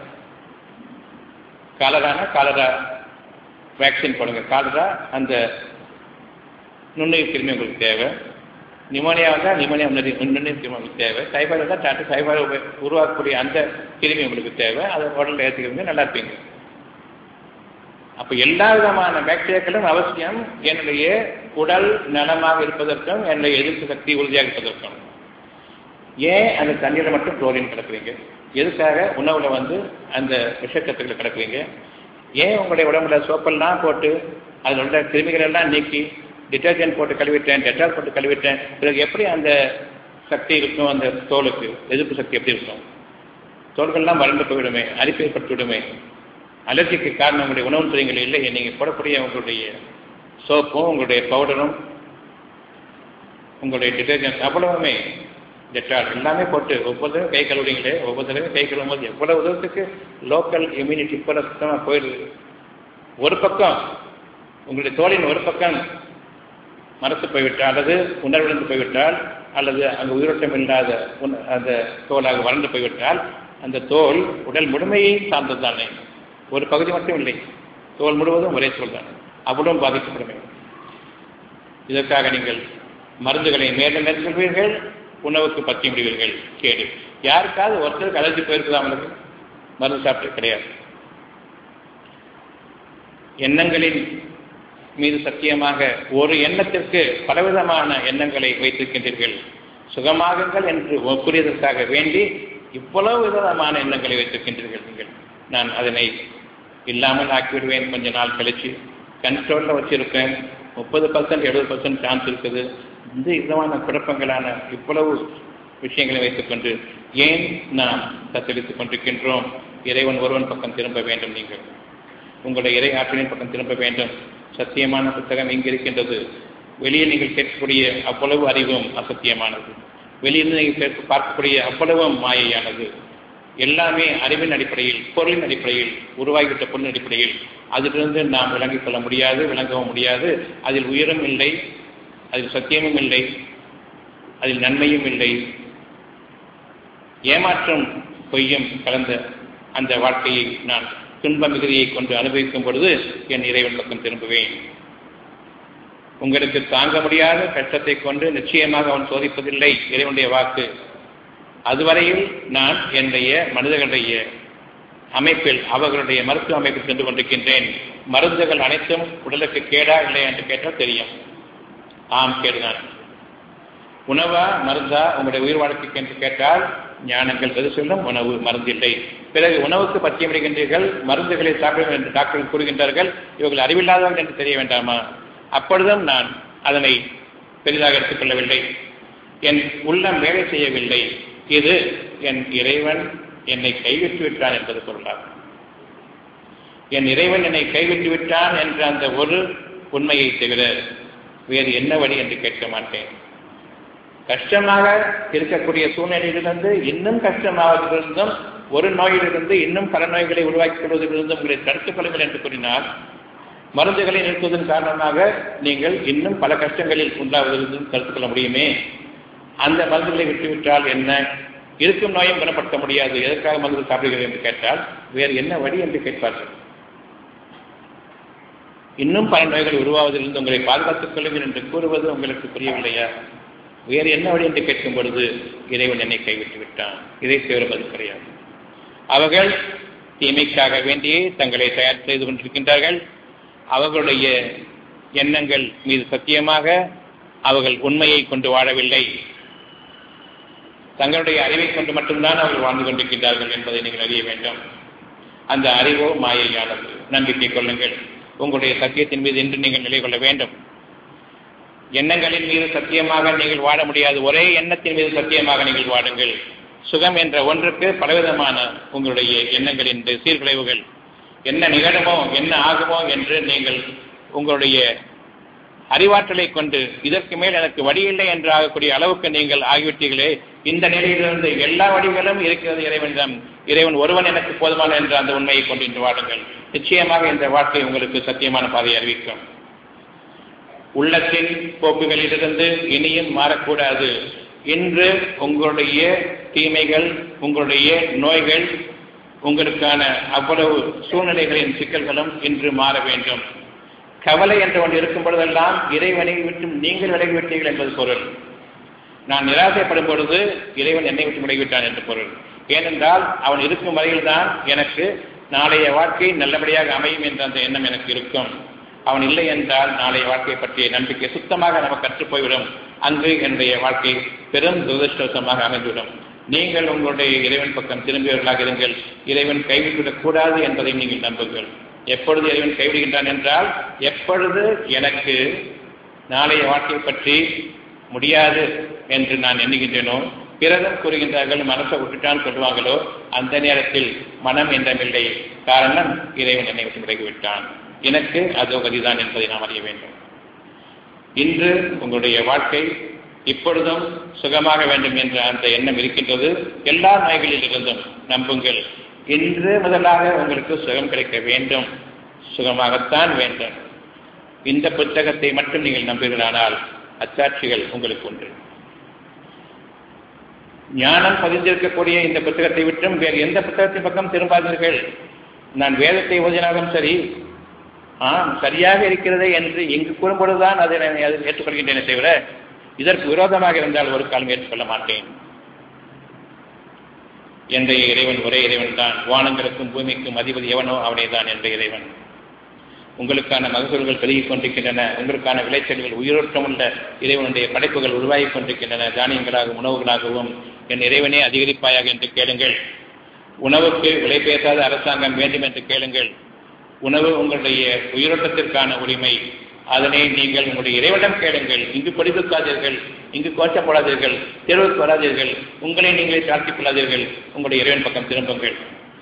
காலரான காலரா வேக்சின் போடுங்க காலரா அந்த நுண்ணுயிர் கிருமி உங்களுக்கு தேவை நிமோனியா வந்தால் நிமோனியா நுண்ணுயிர் கிருமி உங்களுக்கு தேவை டைபாய்டு வந்தால் டாக்டர் டைபாய்டு உருவாக்கக்கூடிய அந்த கிருமி உங்களுக்கு தேவை அதை உடலில் ஏற்றுக்கிறவங்க நல்லா இருப்பீங்க அப்போ எல்லா விதமான பாக்டீரியாக்களும் அவசியம் என்னுடைய உடல் நலமாக இருப்பதற்கும் என்னுடைய எதிர்ப்பு சக்தி உறுதியாக இருப்பதற்கும் ஏன் அந்த தண்ணீரை மட்டும் குளோரின் கிடக்குறீங்க எதுக்காக உணவுல வந்து அந்த விஷக்கத்துக்களை கிடக்குறீங்க ஏன் உங்களுடைய உடம்புல சோப்பெல்லாம் போட்டு அதில் உள்ள கிருமிகள் எல்லாம் நீக்கி டிட்டர்ஜென்ட் போட்டு கழுவிட்டேன் டெட்டால் போட்டு கழுவிட்டேன் பிறகு எப்படி அந்த சக்தி இருக்கும் அந்த தோலுக்கு எதிர்ப்பு சக்தி எப்படி இருக்கும் தோள்கள்லாம் வறண்டு போய்விடுமே அரிப்பு ஏற்பட்டு விடுமே அலர்ஜிக்கு காரணம் உங்களுடைய உணவு துறைகள் இல்லை நீங்கள் போடக்கூடிய உங்களுடைய சோப்பும் உங்களுடைய பவுடரும் உங்களுடைய டிட்டர்ஜென்ட் அவ்வளவுமே டெட்டால் எல்லாமே போட்டு ஒவ்வொருத்தரும் கை கழுவுறீங்களே ஒவ்வொருத்தரும் கை கழுவும் போது எவ்வளவு தூரத்துக்கு லோக்கல் இம்யூனிட்டி கூட சுத்தமாக போயிடுது ஒரு பக்கம் உங்களுடைய தோலின் ஒரு பக்கம் மரத்து போய்விட்டால் அல்லது உணர்விழந்து போய்விட்டால் அல்லது அங்கு உயிரோட்டம் இல்லாத அந்த தோலாக வறண்டு போய்விட்டால் அந்த தோல் உடல் முழுமையை சார்ந்தது தானே ஒரு பகுதி மட்டும் இல்லை தோல் முழுவதும் ஒரே தோல் தான் அவ்வளவும் பாதிக்கப்படுமே இதற்காக நீங்கள் மருந்துகளை மேலும் மேற்கொள்வீர்கள் உணவுக்கு பற்றி முடிவீர்கள் கேடு யாருக்காவது ஒருத்தருக்கு அலர்ஜி போயிருக்குதா அவனுக்கு மருந்து சாப்பிட்டு கிடையாது எண்ணங்களின் மீது சத்தியமாக ஒரு எண்ணத்திற்கு பலவிதமான எண்ணங்களை வைத்திருக்கின்றீர்கள் சுகமாகுங்கள் என்று கூறியதற்காக வேண்டி இவ்வளவு விதமான எண்ணங்களை வைத்திருக்கின்றீர்கள் நீங்கள் நான் அதனை இல்லாமல் ஆக்கிவிடுவேன் கொஞ்ச நாள் கழிச்சு கண்ட்ரோலில் வச்சிருப்பேன் முப்பது பர்சன்ட் எழுபது பர்சன்ட் சான்ஸ் இருக்குது இந்த விதமான குழப்பங்களான இவ்வளவு விஷயங்களை வைத்துக்கொண்டு ஏன் நாம் தத்தளித்துக் கொண்டிருக்கின்றோம் இறைவன் ஒருவன் பக்கம் திரும்ப வேண்டும் நீங்கள் உங்களுடைய இறை ஆற்றலின் பக்கம் திரும்ப வேண்டும் சத்தியமான புத்தகம் இங்கு இருக்கின்றது வெளியே நீங்கள் கேட்கக்கூடிய அவ்வளவு அறிவும் அசத்தியமானது வெளியிருந்து நீங்கள் கேட்க பார்க்கக்கூடிய அவ்வளவும் மாயையானது எல்லாமே அறிவின் அடிப்படையில் பொருளின் அடிப்படையில் உருவாகிவிட்ட பொருளின் அடிப்படையில் அதிலிருந்து நாம் விளங்கிக் கொள்ள முடியாது விளங்கவும் முடியாது அதில் உயரும் இல்லை அதில் சத்தியமும் இல்லை அதில் நன்மையும் இல்லை ஏமாற்றம் பொய்யும் கலந்த அந்த வாழ்க்கையை நான் துன்ப மிகுதியை கொண்டு அனுபவிக்கும் பொழுது என் இறைவன் பக்கம் திரும்புவேன் உங்களுக்கு தாங்க முடியாத கஷ்டத்தை கொண்டு நிச்சயமாக அவன் சோதிப்பதில்லை இறைவனுடைய வாக்கு அதுவரையில் நான் என்னுடைய மனிதர்களுடைய அமைப்பில் அவர்களுடைய மருத்துவ அமைப்பில் சென்று கொண்டிருக்கின்றேன் மருந்துகள் அனைத்தும் உடலுக்கு கேடா இல்லை என்று கேட்டால் தெரியும் ஆம் கேடுதான் உணவா மருந்தா உங்களுடைய உயிர் வாழ்க்கைக்கு என்று கேட்டால் ஞானங்கள் எது சொல்லும் உணவு மருந்தில்லை பிறகு உணவுக்கு பத்தியமடைகின்றீர்கள் மருந்துகளை சாப்பிடும் என்று டாக்டர்கள் கூறுகின்றார்கள் இவர்கள் அறிவில்லாதவர்கள் என்று தெரிய வேண்டாமா அப்பொழுதும் நான் அதனை பெரிதாக எடுத்துக்கொள்ளவில்லை என் உள்ளம் வேலை செய்யவில்லை இது என் இறைவன் என்னை கைவிட்டு விட்டான் என்பது பொருளாகும் என் இறைவன் என்னை கைவிட்டு விட்டான் என்ற அந்த ஒரு உண்மையை தவிர வேறு என்ன வழி என்று கேட்க மாட்டேன் கஷ்டமாக இருக்கக்கூடிய சூழ்நிலையிலிருந்து இன்னும் கஷ்டமாவதிலிருந்தும் ஒரு நோயிலிருந்து இன்னும் பல நோய்களை உருவாக்கிக் கொள்வதிலிருந்தும் உங்களை தடுத்துக் கொள்ளுங்கள் என்று கூறினால் மருந்துகளை நிறுத்துவதன் காரணமாக நீங்கள் இன்னும் பல கஷ்டங்களில் உண்டாவதிலிருந்தும் தடுத்துக் கொள்ள முடியுமே அந்த மருந்துகளை விட்டுவிட்டால் என்ன இருக்கும் நோயும் குணப்படுத்த முடியாது எதற்காக மருந்து சாப்பிடுகிறது என்று கேட்டால் வேறு என்ன வழி என்று கேட்பார்கள் இன்னும் பல நோய்கள் உருவாவதிலிருந்து உங்களை பாதுகாத்துக் கொள்ளுங்கள் என்று கூறுவது உங்களுக்கு புரியவில்லையா வேறு என்ன வழி என்று கேட்கும் பொழுது இறைவன் என்னை கைவிட்டு விட்டான் இதை தவிர பதில் கிடையாது அவர்கள் தீமைக்காக வேண்டியே தங்களை தயார் செய்து கொண்டிருக்கின்றார்கள் அவர்களுடைய எண்ணங்கள் மீது சத்தியமாக அவர்கள் உண்மையை கொண்டு வாழவில்லை தங்களுடைய அறிவை கொண்டு மட்டும்தான் அவர்கள் வாழ்ந்து கொண்டிருக்கின்றார்கள் என்பதை நீங்கள் அறிய வேண்டும் அந்த அறிவோ மாயையானது நம்பிக்கை கொள்ளுங்கள் உங்களுடைய சத்தியத்தின் மீது இன்று நீங்கள் நிலை கொள்ள வேண்டும் எண்ணங்களின் மீது சத்தியமாக நீங்கள் வாழ முடியாது ஒரே எண்ணத்தின் மீது சத்தியமாக நீங்கள் வாடுங்கள் சுகம் என்ற ஒன்றுக்கு பலவிதமான உங்களுடைய எண்ணங்களின் சீர்குலைவுகள் என்ன நிகழுமோ என்ன ஆகுமோ என்று நீங்கள் உங்களுடைய அறிவாற்றலை கொண்டு இதற்கு மேல் எனக்கு வழியில்லை என்று ஆகக்கூடிய அளவுக்கு நீங்கள் ஆகிவிட்டீர்களே இந்த நிலையிலிருந்து எல்லா வழிகளும் இருக்கிறது இறைவனிடம் இறைவன் ஒருவன் எனக்கு போதுமான என்ற அந்த உண்மையை கொண்டு இன்று வாடுங்கள் நிச்சயமாக இந்த வாழ்க்கை உங்களுக்கு சத்தியமான பாதையை அறிவிக்கும் உள்ளத்தின் போக்குகளிலிருந்து இனியும் மாறக்கூடாது இன்று உங்களுடைய தீமைகள் உங்களுடைய நோய்கள் உங்களுக்கான அவ்வளவு சூழ்நிலைகளின் சிக்கல்களும் இன்று மாற வேண்டும் கவலை என்ற ஒன்று இருக்கும் பொழுதெல்லாம் இறைவனை விட்டு நீங்கள் விலகிவிட்டீர்கள் என்பது பொருள் நான் நிராசைப்படும் பொழுது இறைவன் என்னை விட்டு விலகிவிட்டான் என்று பொருள் ஏனென்றால் அவன் இருக்கும் வரையில்தான் எனக்கு நாளைய வாழ்க்கை நல்லபடியாக அமையும் என்ற அந்த எண்ணம் எனக்கு இருக்கும் அவன் இல்லை என்றால் நாளைய வாழ்க்கை பற்றிய நம்பிக்கை சுத்தமாக நமக்கு கற்றுப் போய்விடும் அங்கு என்னுடைய வாழ்க்கை பெரும் துரதிருஷ்டவசமாக அமைந்துவிடும் நீங்கள் உங்களுடைய இறைவன் பக்கம் திரும்பியவர்களாக இருங்கள் இறைவன் கைவிட்டுவிடக் கூடாது என்பதை நீங்கள் நம்புங்கள் எப்பொழுது இறைவன் கைவிடுகின்றான் என்றால் எப்பொழுது எனக்கு நாளைய வாழ்க்கை பற்றி முடியாது என்று நான் எண்ணுகின்றேனோ பிறரும் கூறுகின்றார்கள் மனசை விட்டுட்டான் சொல்லுவாங்களோ அந்த நேரத்தில் மனம் என்றமில்லை காரணம் இறைவன் என்னை விட்டு விலகிவிட்டான் எனக்கு அதோ கதிதான் என்பதை நாம் அறிய வேண்டும் இன்று உங்களுடைய வாழ்க்கை இப்பொழுதும் சுகமாக வேண்டும் என்ற அந்த எண்ணம் இருக்கின்றது எல்லா நோய்களில் இருந்தும் நம்புங்கள் இன்று முதலாக உங்களுக்கு சுகம் கிடைக்க வேண்டும் சுகமாகத்தான் வேண்டும் இந்த புத்தகத்தை மட்டும் நீங்கள் நம்புகிறானால் அச்சாட்சிகள் உங்களுக்கு உண்டு ஞானம் பதிந்திருக்கக்கூடிய இந்த புத்தகத்தை விட்டும் வேறு எந்த புத்தகத்தின் பக்கம் திரும்பாதீர்கள் நான் வேதத்தை ஓதினாலும் சரி ஆம் சரியாக இருக்கிறது என்று இங்கு கூறும்பொழுதுதான் அதை நான் அதில் ஏற்றுக்கொள்கின்றேனே தவிர இதற்கு விரோதமாக இருந்தால் ஒரு காலம் ஏற்றுக்கொள்ள மாட்டேன் என்ற இறைவன் ஒரே இறைவன் தான் வானங்களுக்கும் பூமிக்கும் அதிபதி எவனோ அவனே தான் என்ற இறைவன் உங்களுக்கான மகசூல்கள் பெருகிக் கொண்டிருக்கின்றன உங்களுக்கான விளைச்சல்கள் உயிரோட்டமுள்ள இறைவனுடைய படைப்புகள் உருவாகிக் கொண்டிருக்கின்றன தானியங்களாகவும் உணவுகளாகவும் என் இறைவனே அதிகரிப்பாயாக என்று கேளுங்கள் உணவுக்கு விலை பேசாத அரசாங்கம் வேண்டும் என்று கேளுங்கள் உணவு உங்களுடைய உயிரோட்டத்திற்கான உரிமை அதனை நீங்கள் உங்களுடைய இறைவனிடம் கேளுங்கள் இங்கு படிப்புக்காதீர்கள் இங்கு கோச்சப்படாதீர்கள் தேர்வுக்கு வராதீர்கள் உங்களை நீங்களே தாழ்த்திக் கொள்ளாதீர்கள் உங்களுடைய இறைவன் பக்கம் திரும்புங்கள்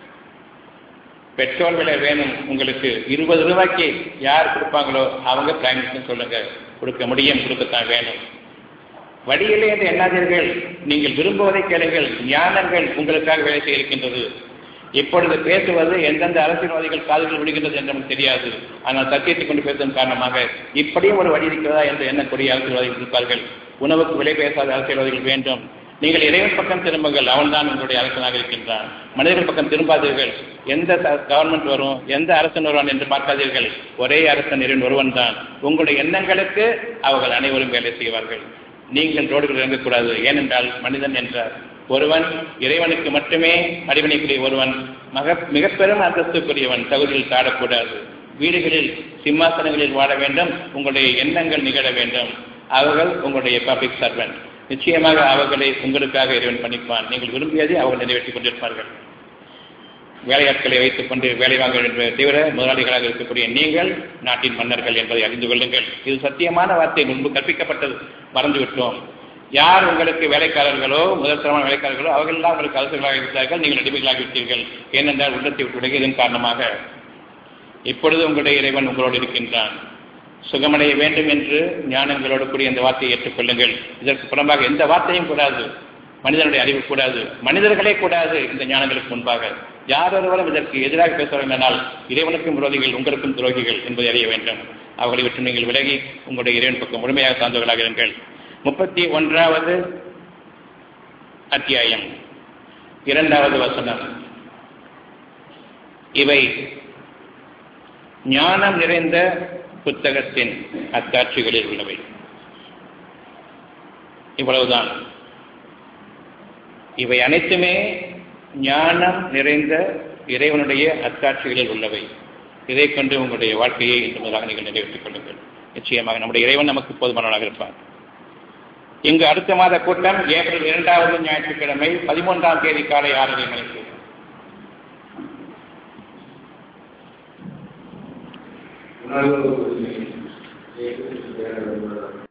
பெட்ரோல் விலை வேணும் உங்களுக்கு இருபது ரூபாய்க்கு யார் கொடுப்பாங்களோ அவங்க பிரைம் மினிஸ்டர் சொல்லுங்க கொடுக்க முடியும் கொடுக்கத்தான் வேணும் வழியில்லை என்று எண்ணாதீர்கள் நீங்கள் விரும்புவதை கேளுங்கள் ஞானங்கள் உங்களுக்காக வேலை செய்ய இருக்கின்றது இப்பொழுது பேசுவது எந்தெந்த அரசியல்வாதிகள் காதுகள் விடுகின்றது என்று நமக்கு தெரியாது ஆனால் சத்தியத்தை கொண்டு பேசுவதன் காரணமாக இப்படியும் ஒரு வழி இருக்கிறதா என்று எண்ணக்கூடிய அரசியல்வாதிகள் இருப்பார்கள் உணவுக்கு விலை பேசாத அரசியல்வாதிகள் வேண்டும் நீங்கள் இறைவன் பக்கம் திரும்புங்கள் அவன்தான் உங்களுடைய அரசனாக இருக்கின்றான் மனிதர்கள் பக்கம் திரும்பாதீர்கள் எந்த கவர்மெண்ட் வரும் எந்த அரசன் வருவான் என்று பார்க்காதீர்கள் ஒரே அரசன் இறைவன் ஒருவன் தான் உங்களுடைய எண்ணங்களுக்கு அவர்கள் அனைவரும் வேலை செய்வார்கள் நீங்கள் ரோடுகள் இறங்கக்கூடாது ஏனென்றால் மனிதன் என்றார் ஒருவன் இறைவனுக்கு மட்டுமே அடிவணைக்குரிய ஒருவன் மக மிக பெரும் அந்தஸ்துக்குரியவன் தகுதியில் தாடக்கூடாது வீடுகளில் சிம்மாசனங்களில் வாழ வேண்டும் உங்களுடைய எண்ணங்கள் நிகழ வேண்டும் அவர்கள் உங்களுடைய பப்ளிக் சர்வெண்ட் நிச்சயமாக அவர்களை உங்களுக்காக இறைவன் பண்ணிப்பான் நீங்கள் விரும்பியதை அவர்கள் நிறைவேற்றிக் கொண்டிருப்பார்கள் வேலையாட்களை வைத்துக் கொண்டு வேலை வாங்க வேண்டும் தவிர முதலாளிகளாக இருக்கக்கூடிய நீங்கள் நாட்டின் மன்னர்கள் என்பதை அறிந்து கொள்ளுங்கள் இது சத்தியமான வார்த்தை முன்பு கற்பிக்கப்பட்டது மறந்துவிட்டோம் யார் உங்களுக்கு வேலைக்காரர்களோ முதல் தரமான வேலைக்காரர்களோ அவர்களெல்லாம் உங்களுக்கு அரசுகளாக இருக்கிறார்கள் நீங்கள் அடிமைகளாகி விட்டீர்கள் ஏனென்றால் உள்ளத்தை விட்டு விலகியதன் காரணமாக இப்பொழுது உங்களுடைய இறைவன் உங்களோடு இருக்கின்றான் சுகமடைய வேண்டும் என்று ஞானங்களோடு கூடிய இந்த வார்த்தையை ஏற்றுக்கொள்ளுங்கள் இதற்கு புறம்பாக எந்த வார்த்தையும் கூடாது மனிதனுடைய அறிவு கூடாது மனிதர்களே கூடாது இந்த ஞானங்களுக்கு முன்பாக யார் ஒருவரும் இதற்கு எதிராக பேசுவார்கள் என்றால் இறைவனுக்கும் விரோதிகள் உங்களுக்கும் துரோகிகள் என்பதை அறிய வேண்டும் அவர்களை விட்டு நீங்கள் விலகி உங்களுடைய இறைவன் பக்கம் முழுமையாக சார்ந்தவர்களாக இருங்கள் முப்பத்தி ஒன்றாவது அத்தியாயம் இரண்டாவது வசனம் இவை ஞானம் நிறைந்த புத்தகத்தின் அத்தாட்சிகளில் உள்ளவை இவ்வளவுதான் இவை அனைத்துமே ஞானம் நிறைந்த இறைவனுடைய அத்தாட்சிகளில் உள்ளவை இதை கொண்டு உங்களுடைய வாழ்க்கையை இன்று முதலாக நீங்கள் நிறைவேற்றிக் கொள்ளுங்கள் நிச்சயமாக நம்முடைய இறைவன் நமக்கு போதுமானவனாக இருப்பார் இங்கு அடுத்த மாத கூட்டம் ஏப்ரல் இரண்டாவது ஞாயிற்றுக்கிழமை பதிமூன்றாம் தேதி காலை ஆறரை மணிக்கு உணர்வு